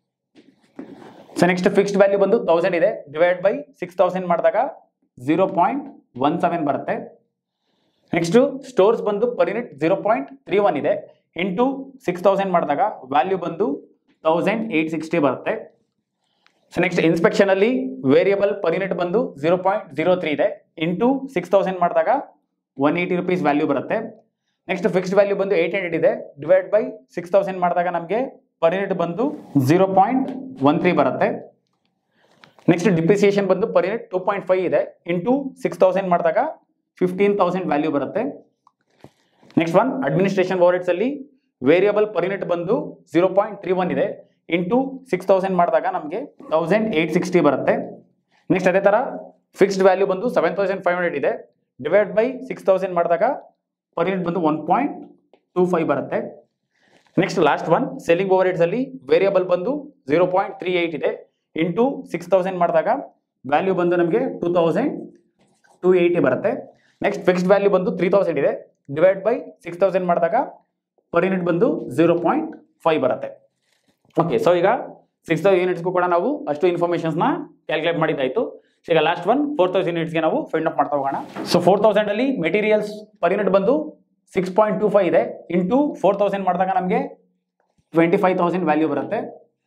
Speaker 1: so next fixed value ಬಂದು ತೌಸಂಡ್ ಇದೆ ಡಿವೈಡ್ ಬೈ ಸಿಕ್ಸ್ ತೌಸಂಡ್ ಮಾಡಿದಾಗ ಝೀರೋ ಪಾಯಿಂಟ್ ಒನ್ ಸೆವೆನ್ ಬರುತ್ತೆ ನೆಕ್ಸ್ಟ್ ಸ್ಟೋರ್ಸ್ ಬಂದು per unit zero point three one ಇದೆ ಇಂಟು ಸಿಕ್ಸ್ ತೌಸಂಡ್ ಮಾಡಿದಾಗ ವ್ಯಾಲ್ಯೂ ಬಂದು ತೌಸಂಡ್ ಏಯ್ಟ್ ಸಿಕ್ಸ್ಟಿ ಬರುತ್ತೆ ಸೊ ನೆಕ್ಸ್ಟ್ ಇನ್ಸ್ಪೆಕ್ಷನ್ ಅಲ್ಲಿ ವೇರಿಯಬಲ್ ಪರ್ ಯೂನಿಟ್ ಬಂದು ಜೀರೋ ಪಾಯಿಂಟ್ ಜೀರೋ ತ್ರೀ ಇದೆ ಇಂಟು ಸಿಕ್ಸ್ ತೌಸಂಡ್ ಮಾಡಿದಾಗ ಒನ್ ಏಯ್ಟಿ ರುಪೀಸ್ ವ್ಯಾಲ್ಯೂ ಬರುತ್ತೆ ನೆಕ್ಸ್ಟ್ ಫಿಕ್ಸ್ಡ್ ವ್ಯಾಲ್ಯೂ ಬಂದು ಏಯ್ಟ್ ಹಂಡ್ರೆಡ್ ಇದೆ ಡಿವೈಡ್ ಬೈ ಸಿಕ್ಸ್ ತೌಸಂಡ್ ಮಾಡಿದಾಗ ನಮಗೆ ಪರ್ ಯೂನಿಟ್ ಬಂದು ಜೀರೋ ಪಾಯಿಂಟ್ ಒನ್ ತ್ರೀ ಬರುತ್ತೆ ನೆಕ್ಸ್ಟ್ ಡಿಪ್ರಿಸಿಯೇಷನ್ ಬಂದು per unit two point five ಇದೆ ಇಂಟು ಸಿಕ್ಸ್ ತೌಸಂಡ್ ಮಾಡಿದಾಗ ಫಿಫ್ಟೀನ್ ತೌಸಂಡ್ ವ್ಯಾಲ್ಯೂ ಬರುತ್ತೆ ನೆಕ್ಸ್ಟ್ ಒನ್ ಅಡ್ಮಿನಿಸ್ಟ್ರೇಷನ್ ಓವರ್ಹೆಡ್ಸ್ ಅಲ್ಲಿ ವೇರಿಯಬಲ್ ಪರ್ ಯೂನಿಟ್ ಬಂದು ಜೀರೋ ಪಾಯಿಂಟ್ ತ್ರೀ ಒನ್ ಇದೆ ಇಂಟು ಸಿಕ್ಸ್ ತೌಸಂಡ್ ಮಾಡಿದಾಗ ನಮಗೆ ತೌಸಂಡ್ ಏಯ್ಟ್ ಸಿಕ್ಸ್ಟಿ ಬರುತ್ತೆ ನೆಕ್ಸ್ಟ್ ಅದೇ ಥರ ಫಿಕ್ಸ್ಡ್ ವ್ಯಾಲ್ಯೂ ಬಂದು ಸೆವೆನ್ ತೌಸಂಡ್ ಫೈವ್ ಹಂಡ್ರೆಡ್ ಇದೆ ಡಿವೈಡ್ ಬೈ ಸಿಕ್ಸ್ ತೌಸಂಡ್ ಮಾಡಿದಾಗ ಪರ್ ಯೂನಿಟ್ ಬಂದು ಒನ್ ಪಾಯಿಂಟ್ ಟೂ ಫೈವ್ ಬರುತ್ತೆ next last one selling over ಅಲ್ಲಿ ವೇರಿಯಬಲ್ ಬಂದು ಜೀರೋ ಪಾಯಿಂಟ್ ತ್ರೀ ಏಯ್ಟ್ ಇದೆ ಇಂಟು ಸಿಕ್ಸ್ ತೌಸಂಡ್ ಮಾಡಿದಾಗ ವ್ಯಾಲ್ಯೂ ಬಂದು ನಮಗೆ ಟೂ ತೌಸಂಡ್ ಟೂ ಏಯ್ಟಿ ಬರುತ್ತೆ ನೆಕ್ಸ್ಟ್ ಫಿಕ್ಸ್ಡ್ ವ್ಯಾಲ್ಯೂ ಬಂದು ತ್ರೀ ತೌಸಂಡ್ ಇದೆ ಡಿವೈಡ್ ಬೈ ಸಿಕ್ಸ್ ತೌಸಂಡ್ ಮಾಡಿದಾಗ ಪರ್ ಯೂನಿಟ್ ಬಂದು ಜೀರೋ ಪಾಯಿಂಟ್ ಫೈವ್ ಬರುತ್ತೆ ಓಕೆ ಸೊ ಈಗ ಸಿಕ್ಸ್ ತೌಸಂಡ್ ಯೂನಿಟ್ಸ್ಗೂ ಕೂಡ ನಾವು ಅಷ್ಟು ಇನ್ಫಾರ್ಮೇಷನ್ಸ್ನ ಕ್ಯಾಲ್ಕುಲೇಟ್ ಮಾಡಿದ್ದಾಯಿತು ಸೊ ಈಗ ಲಾಸ್ಟ್ ಒನ್ ಫೋರ್ ತೌಸಂಡ್ ಯೂನಿಟ್ಸ್ಗೆ ನಾವು ಫೈಂಡ್ ಅಪ್ ಮಾಡ್ತಾ ಹೋಗೋಣ ಸೊ ಫೋರ್ ತೌಸಂಡಲ್ಲಿ ಮೆಟೀರಿಯಲ್ಸ್ ಪರ್ ಯೂನಿಟ್ ಬಂದು ಸಿಕ್ಸ್ ಪಾಯಿಂಟ್ ಟೂ ಫೈವ್ ಇದೆ ಇಂಟು ಫೋರ್ ತೌಸಂಡ್ ಮಾಡಿದಾಗ ನಮಗೆ ಟ್ವೆಂಟಿ ಫೈವ್ ತೌಸಂಡ್ ವ್ಯಾಲ್ಯೂ ಬರುತ್ತೆ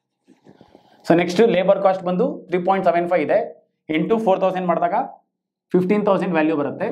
Speaker 1: ಸೊ ನೆಕ್ಸ್ಟ್ ಲೇಬರ್ ಕಾಸ್ಟ್ ಬಂದು ತ್ರೀ ಪಾಯಿಂಟ್ ಸೆವೆನ್ ಫೈವ್ ಇದೆ ಇಂಟು ಫೋರ್ ತೌಸಂಡ್ ಮಾಡಿದಾಗ ಫಿಫ್ಟೀನ್ ತೌಸಂಡ್ ವ್ಯಾಲ್ಯೂ ಬರುತ್ತೆ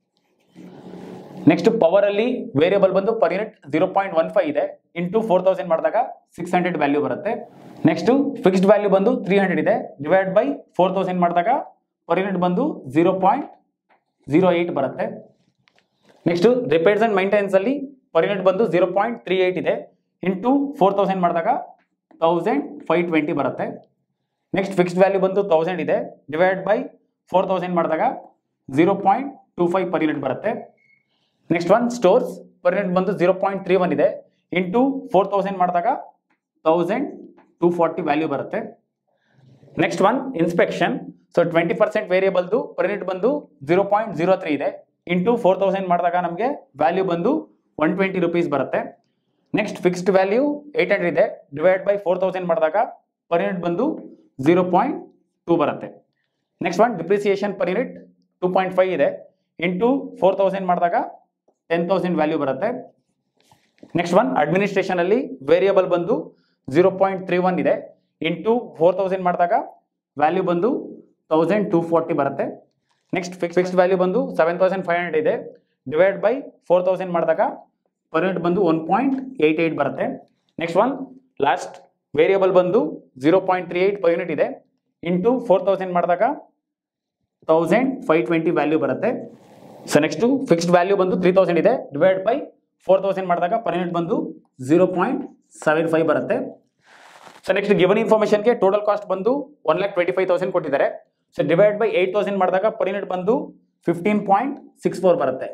Speaker 1: ನೆಕ್ಸ್ಟ್ ಪವರ್ ಅಲ್ಲಿ ವೇರಿಯಬಲ್ ಬಂದು per unit zero point one five ಇದೆ ಇಂಟು ಫೋರ್ ತೌಸಂಡ್ ಮಾಡಿದಾಗ ಸಿಕ್ಸ್ ಹಂಡ್ರೆಡ್ ವ್ಯಾಲ್ಯೂ ಬರುತ್ತೆ ನೆಕ್ಸ್ಟ್ ಫಿಕ್ಸ್ಡ್ ವ್ಯಾಲ್ಯೂ ಬಂದು ತ್ರೀ ಹಂಡ್ರೆಡ್ ಇದೆ ಡಿವೈಡ್ ಬೈ ಫೋರ್ ತೌಸಂಡ್ ಮಾಡಿದಾಗ ಪರ್ ಯೂನಿಟ್ ಬಂದು ಜೀರೋ ಪಾಯಿಂಟ್ ಜೀರೋ ಏಯ್ಟ್ ಬರುತ್ತೆ ನೆಕ್ಸ್ಟ್ ರಿಪೇರ್ಸ್ ಅಂಡ್ ಮೈಂಟೆನೆನ್ಸ್ ಅಲ್ಲಿ per unit ಬಂದು ಜೀರೋ ಪಾಯಿಂಟ್ ತ್ರೀ ಏಯ್ಟ್ ಇದೆ ಇಂಟು ಫೋರ್ ತೌಸಂಡ್ ಮಾಡಿದಾಗ ತೌಸಂಡ್ ಫೈವ್ ಟ್ವೆಂಟಿ ಬರುತ್ತೆ ನೆಕ್ಸ್ಟ್ ಫಿಕ್ಸ್ಡ್ ವ್ಯಾಲ್ಯೂ ಬಂದು ತೌಸಂಡ್ ಇದೆ ಡಿವೈಡ್ ಬೈ ಫೋರ್ ತೌಸಂಡ್ ಮಾಡಿದಾಗ zero point two five per unit ಬರುತ್ತೆ next one stores per unit ಬಂದು zero point three one ಇದೆ into four thousand ಮಾಡಿದಾಗ thousand two forty value ಬರುತ್ತೆ next one inspection so twenty percent ವೇರಿಯಬಲ್ದು per unit ಬಂದು zero point zero three ಇದೆ into four thousand ಮಾಡಿದಾಗ ನಮಗೆ value ಬಂದು ಒನ್ ಟ್ವೆಂಟಿ ರುಪೀಸ್ ಬರುತ್ತೆ next fixed value eight hundred ಇದೆ ಡಿವೈಡ್ ಬೈ ಫೋರ್ ತೌಸಂಡ್ ಮಾಡಿದಾಗ ಪರ್ ಯೂನಿಟ್ ಬಂದು ಝೀರೋ ಪಾಯಿಂಟ್ ಟೂ ಬರುತ್ತೆ next one depreciation per unit two point five ಇದೆ ಇಂಟು ಫೋರ್ ತೌಸಂಡ್ ಮಾಡಿದಾಗ ಟೆನ್ ತೌಸಂಡ್ ವ್ಯಾಲ್ಯೂ ಬರುತ್ತೆ next one administration ಅಲ್ಲಿ variable ಬಂದು zero point three one ಇದೆ into four thousand ಮಾಡಿದಾಗ ವ್ಯಾಲ್ಯೂ ಬಂದು ತೌಸಂಡ್ ಟೂ ಫಾರ್ಟಿ ಬರುತ್ತೆ ನೆಕ್ಸ್ಟ್ ಫಿಕ್ಸ್ ಫಿಕ್ಸ್ಡ್ ವ್ಯಾಲ್ಯೂ ಬಂದು ಸೆವೆನ್ ತೌಸಂಡ್ ಫೈವ್ ಹಂಡ್ರೆಡ್ ಇದೆ ಡಿವೈಡ್ ಬೈ ಫೋರ್ ತೌಸಂಡ್ ಮಾಡಿದಾಗ ಪರ್ ಯೂನಿಟ್ ಬಂದು ಒನ್ ಪಾಯಿಂಟ್ ಏಯ್ಟ್ ಏಯ್ಟ್ ಬರುತ್ತೆ ನೆಕ್ಸ್ಟ್ ಒನ್ ಲಾಸ್ಟ್ ವೇರಿಯಬಲ್ ಬಂದು zero point three eight per unit ಇದೆ into four thousand ಮಾಡಿದಾಗ thousand five twenty value ಬರುತ್ತೆ so next fixed value ಬಂದು three thousand ಇದೆ divide by four thousand ಮಾಡಿದಾಗ per unit ಬಂದು zero point seven five ಬರುತ್ತೆ so next given ಇನ್ಫಾರ್ಮೇಷನ್ಗೆ total cost ಬಂದು one lakh twenty five thousand ಕೊಟ್ಟಿದ್ದಾರೆ so divide by eight thousand ಮಾಡಿದಾಗ ಪರ್ ಯೂನಿಟ್ ಬಂದು ಫಿಫ್ಟೀನ್ ಪಾಯಿಂಟ್ ಸಿಕ್ಸ್ ಫೋರ್ ಬರುತ್ತೆ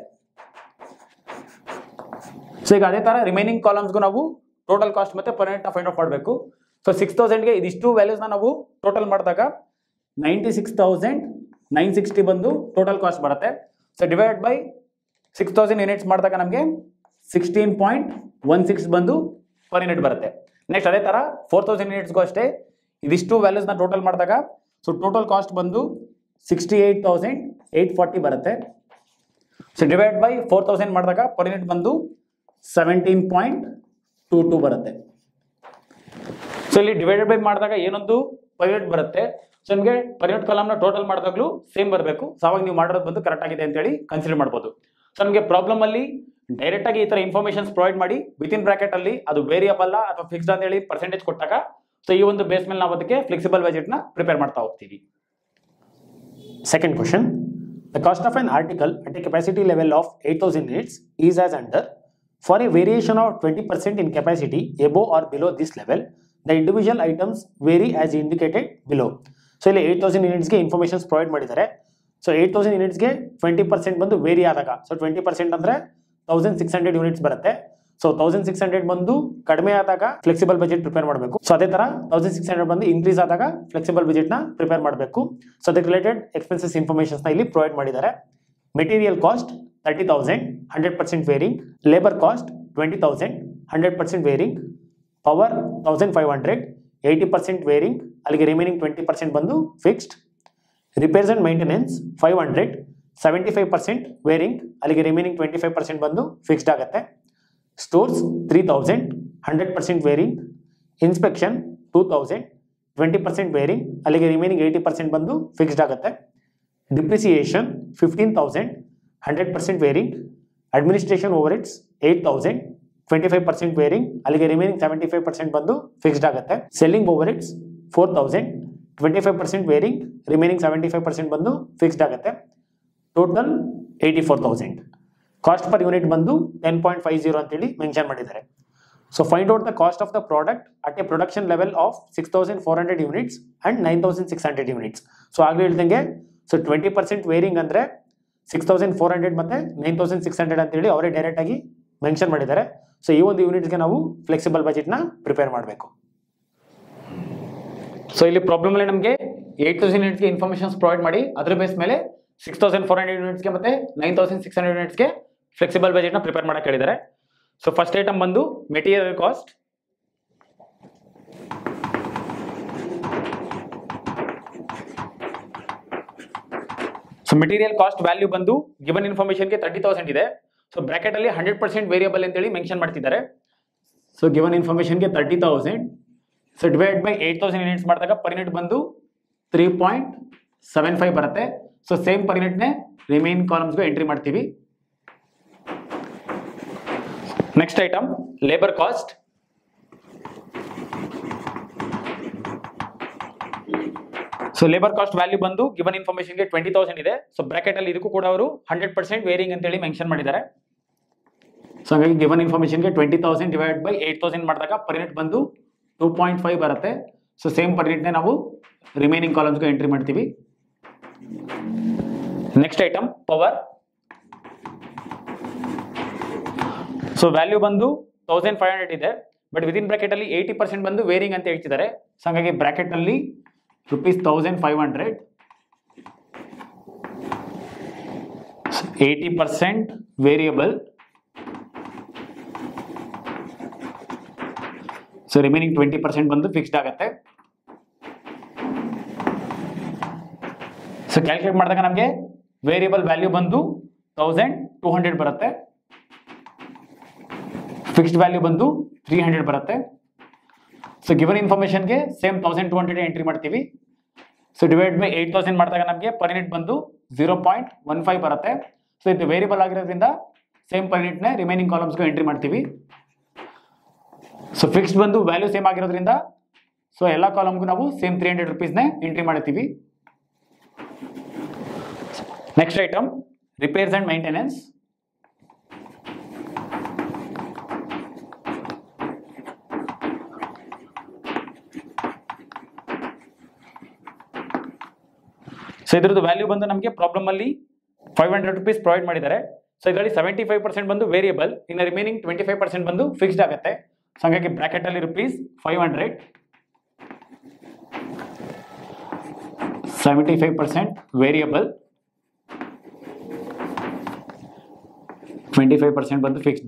Speaker 1: ಸೊ ಈಗ ಅದೇ ಥರ ರಿಮೈನಿಂಗ್ ಕಾಲಮ್ಸ್ಗೂ ನಾವು ಟೋಟಲ್ ಕಾಸ್ಟ್ ಮತ್ತೆ ಪರ್ ಯೂನಿಟ್ನ ಫೈಂಡ್ ಔಟ್ ಮಾಡಬೇಕು ಸೊ ಸಿಕ್ಸ್ ತೌಸಂಡ್ಗೆ ಇದಿಷ್ಟು ವ್ಯಾಲ್ಯೂಸ್ನ ನಾವು ಟೋಟಲ್ ಮಾಡಿದಾಗ ninety six thousand nine sixty ಬಂದು ಟೋಟಲ್ ಕಾಸ್ಟ್ ಬರುತ್ತೆ so divide by six thousand units ಮಾಡಿದಾಗ ನಮಗೆ ಸಿಕ್ಸ್ಟೀನ್ ಪಾಯಿಂಟ್ ಒನ್ ಸಿಕ್ಸ್ ಬಂದು ಪರ್ ಯೂನಿಟ್ ಬರುತ್ತೆ ನೆಕ್ಸ್ಟ್ ಅದೇ ಥರ ಫೋರ್ ತೌಸಂಡ್ ಯೂನಿಟ್ಸ್ಗೂ ಅಷ್ಟೇ ಇದಿಷ್ಟು ವ್ಯಾಲ್ಯೂಸ್ನ ಟೋಟಲ್ ಮಾಡಿದಾಗ ಸೊ ಟೋಟಲ್ ಕಾಸ್ಟ್ ಬಂದು sixty eight thousand eight forty ಬರುತ್ತೆ so divide by four thousand ಮಾಡಿದಾಗ ಪರ್ ಯೂನಿಟ್ ಬಂದು ಸೆವೆಂಟೀನ್ ಪಾಯಿಂಟ್ ಟೂ ಟೂ ಬರುತ್ತೆ ಸೊ ಇಲ್ಲಿ ಡಿವೈಡೆಡ್ ಬೈ ಮಾಡಿದಾಗ ಏನೊಂದು ಪರ್ ಯೂನಿಟ್ ಬರುತ್ತೆ ಸೊ ನಿಮಗೆ ಪರ್ ಯೂನಿಟ್ ಕಾಲಮ್ನ ಟೋಟಲ್ ಮಾಡಿದಾಗಲೂ ಸೇಮ್ ಬರಬೇಕು ಸೊ ಅವಾಗ ನೀವು ಮಾಡಿರೋದು ಬಂದು ಕರೆಕ್ಟ್ ಆಗಿದೆ ಅಂತೇಳಿ ಕನ್ಸಿಡರ್ ಮಾಡ್ಬೋದು ಸೊ ನಮಗೆ ಪ್ರಾಬ್ಲಮ್ ಅಲ್ಲಿ ಡೈರೆಕ್ಟ್ ಆಗಿ ಈ ತರ ಇನ್ಫಾರ್ಮೇಶನ್ಸ್ ಪ್ರೊವೈಡ್ ಮಾಡಿ ವಿತಿನ್ ಬ್ರಾಕೆಟ್ ಅಲ್ಲಿ ಅದು ವೇರಿಯಬಲ್ ಅಥವಾ ಫಿಕ್ಸ್ಡ್ ಅಂತ ಹೇಳಿ ಪರ್ಸೆಂಟೇಜ್ ಕೊಟ್ಟಾಗ ಸೊ ಈ ಒಂದು ಬೇಸ್ ಮೇಲೆ ನಾವು ಅದಕ್ಕೆ ಫ್ಲೆಕ್ಸಿಬಲ್ ಬಜೆಟ್ ನ ಪ್ರಿಪೇರ್ ಮಾಡ್ತಾ ಹೋಗ್ತೀವಿ
Speaker 2: Second question. The cost of an article at a capacity level of 8000 units is as under. For a variation of 20% in capacity above or below this level, the individual items vary as indicated below. So ಇಲ್ಲಿ eight thousand ಯೂನಿಟ್ಸ್ಗೆ informations provide ಮಾಡಿದ್ದಾರೆ so eight thousand ಯೂನಿಟ್ಸ್ಗೆ twenty percent ಬಂದು vary ಆದಾಗ so twenty percent ಅಂದರೆ thousand six hundred units ಬರುತ್ತೆ so thousand six hundred ಬಂದು ಕಡಿಮೆ ಆದಾಗ ಫ್ಲೆಕ್ಸಿಬಲ್ ಬಜೆಟ್ ಪ್ರಿಪೇರ್ ಮಾಡಬೇಕು ಸೊ ಅದೇ ತರ ತೌಸಂಡ್ ಸಿಕ್ಸ್ ಹಂಡ್ರೆಡ್ ಬಂದು ಇನ್ಕ್ರೀಸ್ ಆದಾಗ ಫ್ಲೆಕ್ಸಿಬಲ್ ಬಜೆಟ್ ನ ಪ್ರಿಪೇರ್ ಮಾಡಬೇಕು ಸೊ ಅದಕ್ಕೆ ರಿಲೇಟೆಡ್ ಎಕ್ಸ್ಪೆನ್ಸಸ್ ಇನ್ಫಾರ್ಮೇಷನ್ಸ್ ನ ಇಲ್ಲಿ ಪ್ರೊವೈಡ್ ಮಾಡಿದ್ದಾರೆ material cost thirty thousand hundred percent varying labour cost twenty thousand hundred percent varying power thousand five hundred eighty percent varying ಅಲ್ಲಿಗೆ remaining twenty percent ಬಂದು fixed repairs and maintenance five hundred seventy five percent varying ಅಲ್ಲಿಗೆ remaining twenty five percent ಬಂದು fixed ಆಗುತ್ತೆ stores three thousand hundred percent varying inspection two thousand twenty percent varying ಅಲ್ಲಿಗೆ remaining eighty percent ಬಂದು fixed ಆಗುತ್ತೆ depreciation fifteen thousand hundred percent varying administration overheads eight thousand twenty five percent varying ಅಲ್ಲಿಗೆ remaining seventy five percent ಬಂದು fixed ಆಗುತ್ತೆ selling overheads four thousand twenty five percent varying remaining seventy five percent ಬಂದು fixed ಆಗುತ್ತೆ total eighty four thousand cost per unit ಬಂದು ten point five zero ಅಂತೇಳಿ mention ಮಾಡಿದ್ದಾರೆ so find out the cost of the product at a production level of six thousand four hundred units and nine thousand six hundred units so ಆಗಲೇ ಹೇಳ್ದಂಗೆ so twenty percent varying ಅಂದರೆ six thousand four hundred ಮತ್ತು nine thousand six hundred ಅಂತೇಳಿ ಅವರೇ direct ಆಗಿ mention ಮಾಡಿದ್ದಾರೆ so ಈ ಒಂದು ಯೂನಿಟ್ಸ್ಗೆ ನಾವು ಫ್ಲೆಕ್ಸಿಬಲ್ ಬಜೆಟ್ನ ಪ್ರಿಪೇರ್ ಮಾಡಬೇಕು
Speaker 1: ಸೊ ಇಲ್ಲಿ ಪ್ರಾಬ್ಲಮ್ ಅಲ್ಲಿ ನಮಗೆ ಏಟ್ ತೌಸಂಡ್ ಯೂನಿಟ್ಸ್ಗೆ ಇನ್ಫಾರ್ಮೇಷನ್ಸ್ ಪ್ರೊವೈಡ್ ಮಾಡಿ ಅದ್ರ ಬೇಸ್ ಮೇಲೆ ಸಿಕ್ಸ್ ತೌಸಂಡ್ ಫೋರ್ ಹಂಡ್ರೆಡ್ ಯೂನಿಟ್ಸ್ಗೆ ಮತ್ತೆ ನೈನ್ ತೌಸಂಡ್ ಸಿಕ್ಸ್ ಹಂಡ್ರೆಡ್ ಯೂನಿಟ್ಸ್ಗೆ ಫ್ಲೆಕ್ಸಿಬಲ್ ಬಜೆಟ್ನ ಪ್ರಿಪೇರ್ ಮಾಡಕ್ಕೆ ಹೇಳಿದ್ದಾರೆ ಸೊ ಫಸ್ಟ್ ಐಟಮ್ ಬಂದು material cost so material cost value ಬಂದು ಗಿವನ್ ಇನ್ಫಾರ್ಮೇಷನ್ಗೆ ತರ್ಟಿ ತೌಸಂಡ್ ಇದೆ ಸೊ ಬ್ರಾಕೆಟ್ ಅಲ್ಲಿ ಹಂಡ್ರೆಡ್ ಪರ್ಸೆಂಟ್ ವೇರಿಯಬಲ್ ಅಂತೇಳಿ ಮೆನ್ಷನ್ ಮಾಡ್ತಿದ್ದಾರೆ ಸೊ ಗಿವನ್ ಇನ್ಫಾರ್ಮೇಷನ್ಗೆ thirty thousand so divide by eight thousand units ಮಾಡಿದಾಗ ಪರ್ ಯೂನಿಟ್ ಬಂದು ತ್ರೀ ಪಾಯಿಂಟ್ ಸೆವೆನ್ ಫೈವ್ ಬರುತ್ತೆ ಸೊ ಸೇಮ್ ಪರ್ ಯೂನಿಟ್ನೇ ರಿಮೈನ್ ಕಾಲಮ್ಸ್ಗೂ ಎಂಟ್ರಿ ಮಾಡ್ತೀವಿ next item labour cost so labour cost value ಬಂದು ಗಿವನ್ ಇನ್ಫಾರ್ಮೇಷನ್ಗೆ ಟ್ವೆಂಟಿ ತೌಸಂಡ್ ಇದೆ ಸೊ ಬ್ರಾಕೆಟ್ ಅಲ್ಲಿ ಇದಕ್ಕೂ ಕೂಡ ಅವರು ಹಂಡ್ರೆಡ್ ಪರ್ಸೆಂಟ್ ವೇರಿಂಗ್ ಅಂತೇಳಿ ಮೆನ್ಷನ್ ಮಾಡಿದ್ದಾರೆ ಸೊ ಹಾಗಾಗಿ ಗಿವನ್ ಇನ್ಫಾರ್ಮೇಷನ್ಗೆ twenty thousand divide by eight thousand ಮಾಡಿದಾಗ ಪರ್ ಯೂನಿಟ್ ಬಂದು ಟೂ ಪಾಯಿಂಟ್ ಫೈವ್ ಬರುತ್ತೆ ಸೊ ಸೇಮ್ ಪರ್ ಯೂನಿಟ್ನೇ ನಾವು ರಿಮೈನಿಂಗ್ ಕಾಲಮ್ಸ್ಗೆ ಎಂಟ್ರಿ ಮಾಡ್ತೀವಿ next item power so value ಬಂದು ತೌಸಂಡ್ ಫೈವ್ ಹಂಡ್ರೆಡ್ ಇದೆ ಬಟ್ ವಿದಿನ್ ಬ್ರಾಕೆಟ್ ಅಲ್ಲಿ ಏಯ್ಟಿ ಪರ್ಸೆಂಟ್ ಬಂದು ವೇರಿಂಗ್ ಅಂತ ಹೇಳ್ತಿದ್ದಾರೆ ಸೊ ಹಾಗಾಗಿ ಬ್ರಾಕೆಟ್ ಅಲ್ಲಿ rupees thousand five hundred eighty percent variable so remaining twenty percent ಬಂದು ಫಿಕ್ಸ್ಡ್ ಆಗುತ್ತೆ ಸೊ ಕ್ಯಾಲ್ಕುಲೇಟ್ ಮಾಡಿದಾಗ ನಮಗೆ ವೇರಿಯಬಲ್ ವ್ಯಾಲ್ಯೂ ಬಂದು ತೌಸಂಡ್ ಟೂ ಹಂಡ್ರೆಡ್ ಬರುತ್ತೆ ಫಿಕ್ಸ್ಡ್ ವ್ಯಾಲ್ಯೂ ಬಂದು ತ್ರೀ ಹಂಡ್ರೆಡ್ ಬರುತ್ತೆ ಸೊ ಗಿವನ್ ಇನ್ಫಾರ್ಮೇಷನ್ಗೆ same thousand two hundred entry ಮಾಡ್ತೀವಿ so divide by eight thousand ಮಾಡಿದಾಗ ನಮಗೆ ಪರ್ ಯೂನಿಟ್ ಬಂದು ಜೀರೋ ಪಾಯಿಂಟ್ ಒನ್ ಫೈವ್ ಬರುತ್ತೆ ಸೊ ಇದು ವೇರಿಯಬಲ್ ಆಗಿರೋದ್ರಿಂದ ಸೇಮ್ ಪರ್ ಯೂನಿಟ್ನೇ ರಿಮೈನಿಂಗ್ ಕಾಲಮ್ಸ್ಗೂ ಎಂಟ್ರಿ ಮಾಡ್ತೀವಿ ಸೊ ಫಿಕ್ಸ್ಡ್ ಬಂದು ವ್ಯಾಲ್ಯೂ ಸೇಮ್ ಆಗಿರೋದ್ರಿಂದ ಸೊ ಎಲ್ಲ ಕಾಲಮ್ಗೂ ನಾವು ಸೇಮ್ ತ್ರೀ ಹಂಡ್ರೆಡ್ ರುಪೀಸ್ನೇ ಎಂಟ್ರಿ ಮಾಡ್ತೀವಿ next item repairs and maintenance so ಇದ್ರದ್ದು ವ್ಯಾಲ್ಯೂ ಬಂದು ನಮಗೆ ಪ್ರಾಬ್ಲಮ್ ಅಲ್ಲಿ ಫೈವ್ ಹಂಡ್ರೆಡ್ ರುಪೀಸ್ ಪ್ರೊವೈಡ್ ಮಾಡಿದ್ದಾರೆ ಸೊ ಇದರಲ್ಲಿ ಸೆವೆಂಟಿ ಫೈವ್ ಪರ್ಸೆಂಟ್ ಬಂದು ವೇರಿಯಬಲ್ ಇನ್ನು ರಿಮೈನಿಂಗ್ ಟ್ವೆಂಟಿ ಫೈವ್ ಪರ್ಸೆಂಟ್ ಬಂದು ಫಿಕ್ಸ್ಡ್ ಆಗುತ್ತೆ ಸೊ ಹಾಗಾಗಿ ಬ್ರಾಕೆಟ್ ಅಲ್ಲಿ rupees five hundred seventy five percent variable twenty five percent ಬಂದು ಫಿಕ್ಸ್ಡ್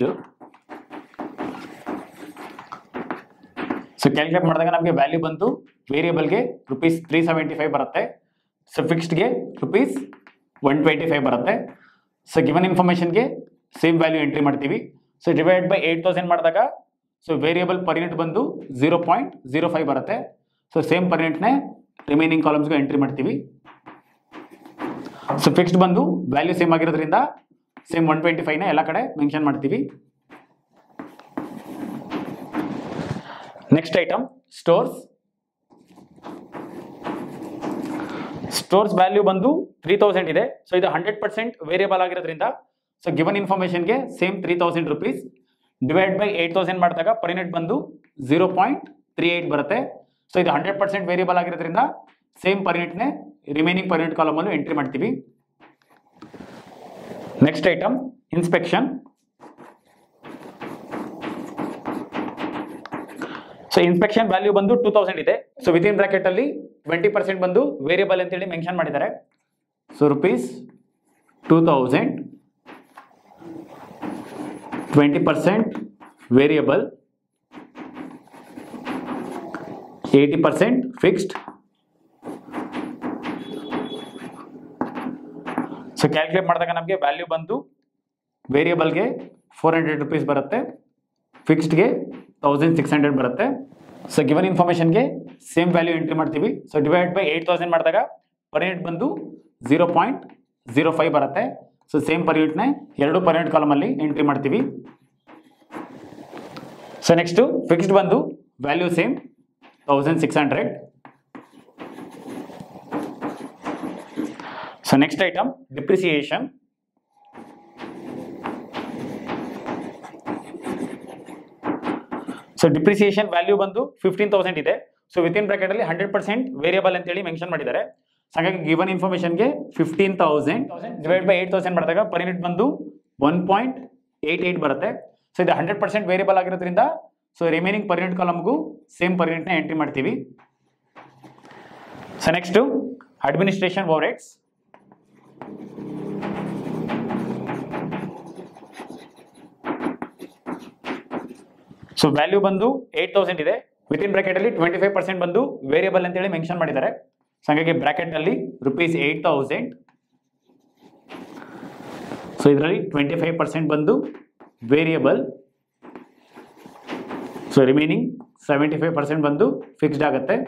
Speaker 1: ಸೊ ಕ್ಯಾಲ್ಕುಲೇಟ್ ಮಾಡಿದಾಗ ನಮಗೆ ವ್ಯಾಲ್ಯೂ ಬಂದು ವೇರಿಯಬಲ್ಗೆ ರುಪೀಸ್ ತ್ರೀ ಸೆವೆಂಟಿ ಫೈವ್ ಬರುತ್ತೆ ಸೊ ಫಿಕ್ಸ್ಡ್ಗೆ ರುಪೀಸ್ ಒನ್ ಟ್ವೆಂಟಿ ಫೈವ್ ಬರುತ್ತೆ ಸೊ ಗಿವನ್ ಇನ್ಫಾರ್ಮೇಷನ್ಗೆ ಸೇಮ್ ವ್ಯಾಲ್ಯೂ ಎಂಟ್ರಿ ಮಾಡ್ತೀವಿ so divide by eight thousand ಮಾಡಿದಾಗ ಸೊ ವೇರಿಯಬಲ್ ಪರ್ ಯೂನಿಟ್ ಬಂದು ಜೀರೋ ಪಾಯಿಂಟ್ ಜೀರೋ ಫೈವ್ ಬರುತ್ತೆ ಸೊ ಸೇಮ್ ಪರ್ ಯೂನಿಟ್ನೇ ರಿಮೈನಿಂಗ್ ಕಾಲಮ್ಸ್ಗೂ ಎಂಟ್ರಿ ಮಾಡ್ತೀವಿ ಸೊ ಫಿಕ್ಸ್ಡ್ ಬಂದು ವ್ಯಾಲ್ಯೂ ಸೇಮ್ ಆಗಿರೋದ್ರಿಂದ ಸೇಮ್ ಒನ್ ಟ್ವೆಂಟಿ ಫೈವ್ನ ಎಲ್ಲ ಕಡೆ ಮೆನ್ಷನ್ ಮಾಡ್ತೀವಿ next item stores stores value ಬಂದು ತ್ರೀ ತೌಸಂಡ್ ಇದೆ ಸೊ ಇದು ಹಂಡ್ರೆಡ್ ಪರ್ಸೆಂಟ್ ವೇರಿಯಬಲ್ ಆಗಿರೋದ್ರಿಂದ ಸೊ ಗಿವನ್ ಇನ್ಫಾರ್ಮೇಷನ್ಗೆ same three thousand rupees divide by eight thousand ಮಾಡಿದಾಗ ಪರ್ ಯೂನಿಟ್ ಬಂದು ಜೀರೋ ಪಾಯಿಂಟ್ ತ್ರೀ ಏಯ್ಟ್ ಬರುತ್ತೆ ಸೊ ಇದು ಹಂಡ್ರೆಡ್ ಪರ್ಸೆಂಟ್ ವೇರಿಯಬಲ್ ಆಗಿರೋದ್ರಿಂದ ಸೇಮ್ ಪರ್ ಯೂನಿಟ್ನೇ ರಿಮೈನಿಂಗ್ ಪರ್ ಯೂನಿಟ್ ಕಾಲಮಲ್ಲೂ ಎಂಟ್ರಿ ಮಾಡ್ತೀವಿ next item inspection so inspection value ಬಂದು ಟೂ ತೌಸಂಡ್ ಇದೆ ಸೊ ವಿತಿನ್ ಬ್ರಾಕೆಟ್ ಅಲ್ಲಿ ಟ್ವೆಂಟಿ ಪರ್ಸೆಂಟ್ ಬಂದು ವೇರಿಯಬಲ್ ಅಂತೇಳಿ ಮೆನ್ಷನ್ ಮಾಡಿದ್ದಾರೆ so rupees two thousand twenty percent variable eighty percent fixed so calculate ಮಾಡಿದಾಗ ನಮಗೆ ವ್ಯಾಲ್ಯೂ ಬಂದು ವೇರಿಯಬಲ್ಗೆ ಫೋರ್ ಹಂಡ್ರೆಡ್ ರುಪೀಸ್ ಬರುತ್ತೆ ಫಿಕ್ಸ್ಡ್ಗೆ ತೌಸಂಡ್ ಸಿಕ್ಸ್ ಹಂಡ್ರೆಡ್ ಬರುತ್ತೆ ಸೊ ಗಿವನ್ ಇನ್ಫಾರ್ಮೇಷನ್ಗೆ ಸೇಮ್ ವ್ಯಾಲ್ಯೂ ಎಂಟ್ರಿ ಮಾಡ್ತೀವಿ so divide by eight thousand ಮಾಡಿದಾಗ ಪರ್ ಯೂನಿಟ್ ಬಂದು ಝೀರೋ ಪಾಯಿಂಟ್ ಝೀರೋ ಫೈವ್ ಬರುತ್ತೆ ಸೊ ಸೇಮ್ ಪರ್ ಯೂನಿಟ್ನೇ ಎರಡು ಪರ್ ಯೂನಿಟ್ ಕಾಲಮಲ್ಲಿ ಎಂಟ್ರಿ ಮಾಡ್ತೀವಿ ಸೊ ನೆಕ್ಸ್ಟು ಫಿಕ್ಸ್ಡ್ ಬಂದು value same thousand six hundred so next item depreciation so depreciation value ಬಂದು fifteen thousand ಇದೆ ಸೊ ವಿತಿನ್ ಬ್ರಾಕೆಟ್ ಅಲ್ಲಿ ಹಂಡ್ರೆಡ್ ಪರ್ಸೆಂಟ್ ವೇರಿಯಬಲ್ ಅಂತೇಳಿ ಮೆನ್ಷನ್ ಮಾಡಿದ್ದಾರೆ ಸೊ ಹಾಗಾಗಿ ಗಿವನ್ ಇನ್ಫಾರ್ಮೇಷನ್ಗೆ fifteen thousand divide by eight thousand ಮಾಡಿದಾಗ per unit ಬಂದು one point eight eight ಬರುತ್ತೆ ಸೊ ಇದು ಹಂಡ್ರೆಡ್ ಪರ್ಸೆಂಟ್ ವೇರಿಯಬಲ್ ಆಗಿರೋದ್ರಿಂದ ಸೊ ರಿಮೈನಿಂಗ್ ಪರ್ ಯೂನಿಟ್ ಕಾಲಮ್ಗೂ ಸೇಮ್ ಪರ್ ಯೂನಿಟ್ನ ಎಂಟ್ರಿ ಮಾಡ್ತೀವಿ so next administration overheads so value ಬಂದು ಏಟ್ ತೌಸಂಡ್ ಇದೆ ವಿತಿನ್ ಬ್ರಾಕೆಟ್ ಅಲ್ಲಿ ಟ್ವೆಂಟಿ ಫೈವ್ ಪರ್ಸೆಂಟ್ ಬಂದು ವೇರಿಯಬಲ್ ಅಂತೇಳಿ ಮೆನ್ಷನ್ ಮಾಡಿದ್ದಾರೆ ಸೊ ಹಾಗಾಗಿ ಬ್ರಾಕೆಟ್ ಅಲ್ಲಿ ರುಪೀಸ್ ಏಟ್ ತೌಸಂಡ್ ಸೊ ಇದರಲ್ಲಿ ಟ್ವೆಂಟಿ ಫೈವ್ ಪರ್ಸೆಂಟ್ ಬಂದು variable so remaining seventy five percent ಬಂದು ಫಿಕ್ಸ್ಡ್ ಆಗುತ್ತೆ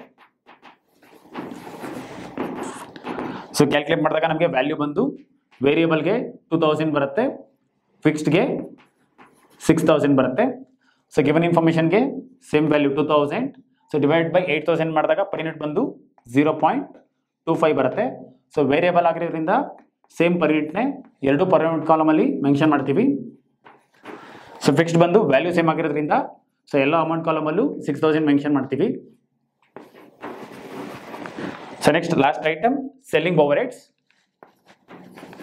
Speaker 1: ಸೊ ಕ್ಯಾಲ್ಕುಲೇಟ್ ಮಾಡಿದಾಗ ನಮಗೆ ವ್ಯಾಲ್ಯೂ ಬಂದು ವೇರಿಯಬಲ್ಗೆ ಟೂ ತೌಸಂಡ್ ಬರುತ್ತೆ ಫಿಕ್ಸ್ಡ್ಗೆ ಸಿಕ್ಸ್ ತೌಸಂಡ್ ಬರುತ್ತೆ ಸೊ ಗಿವನ್ ಇನ್ಫಾರ್ಮೇಷನ್ಗೆ same value two thousand so divide by eight thousand ಮಾಡಿದಾಗ ಪರ್ ಯೂನಿಟ್ ಬಂದು ಝೀರೋ ಪಾಯಿಂಟ್ ಟೂ ಫೈವ್ ಬರುತ್ತೆ ಸೊ ವೇರಿಯಬಲ್ ಆಗಿರೋದ್ರಿಂದ ಸೇಮ್ ಪರ್ ಯೂನಿಟ್ನೇ ಎರಡು ಪರ್ ಯೂನಿಟ್ ಕಾಲಮಲ್ಲಿ ಮೆನ್ಷನ್ ಮಾಡ್ತೀವಿ ಸೊ ಫಿಕ್ಸ್ಡ್ ಬಂದು ವ್ಯಾಲ್ಯೂ ಸೇಮ್ ಆಗಿರೋದ್ರಿಂದ ಸೊ ಎಲ್ಲ ಅಮೌಂಟ್ ಕಾಲಮಲ್ಲೂ ಸಿಕ್ಸ್ ತೌಸಂಡ್ ಮೆನ್ಷನ್ ಮಾಡ್ತೀವಿ so next last item selling over rates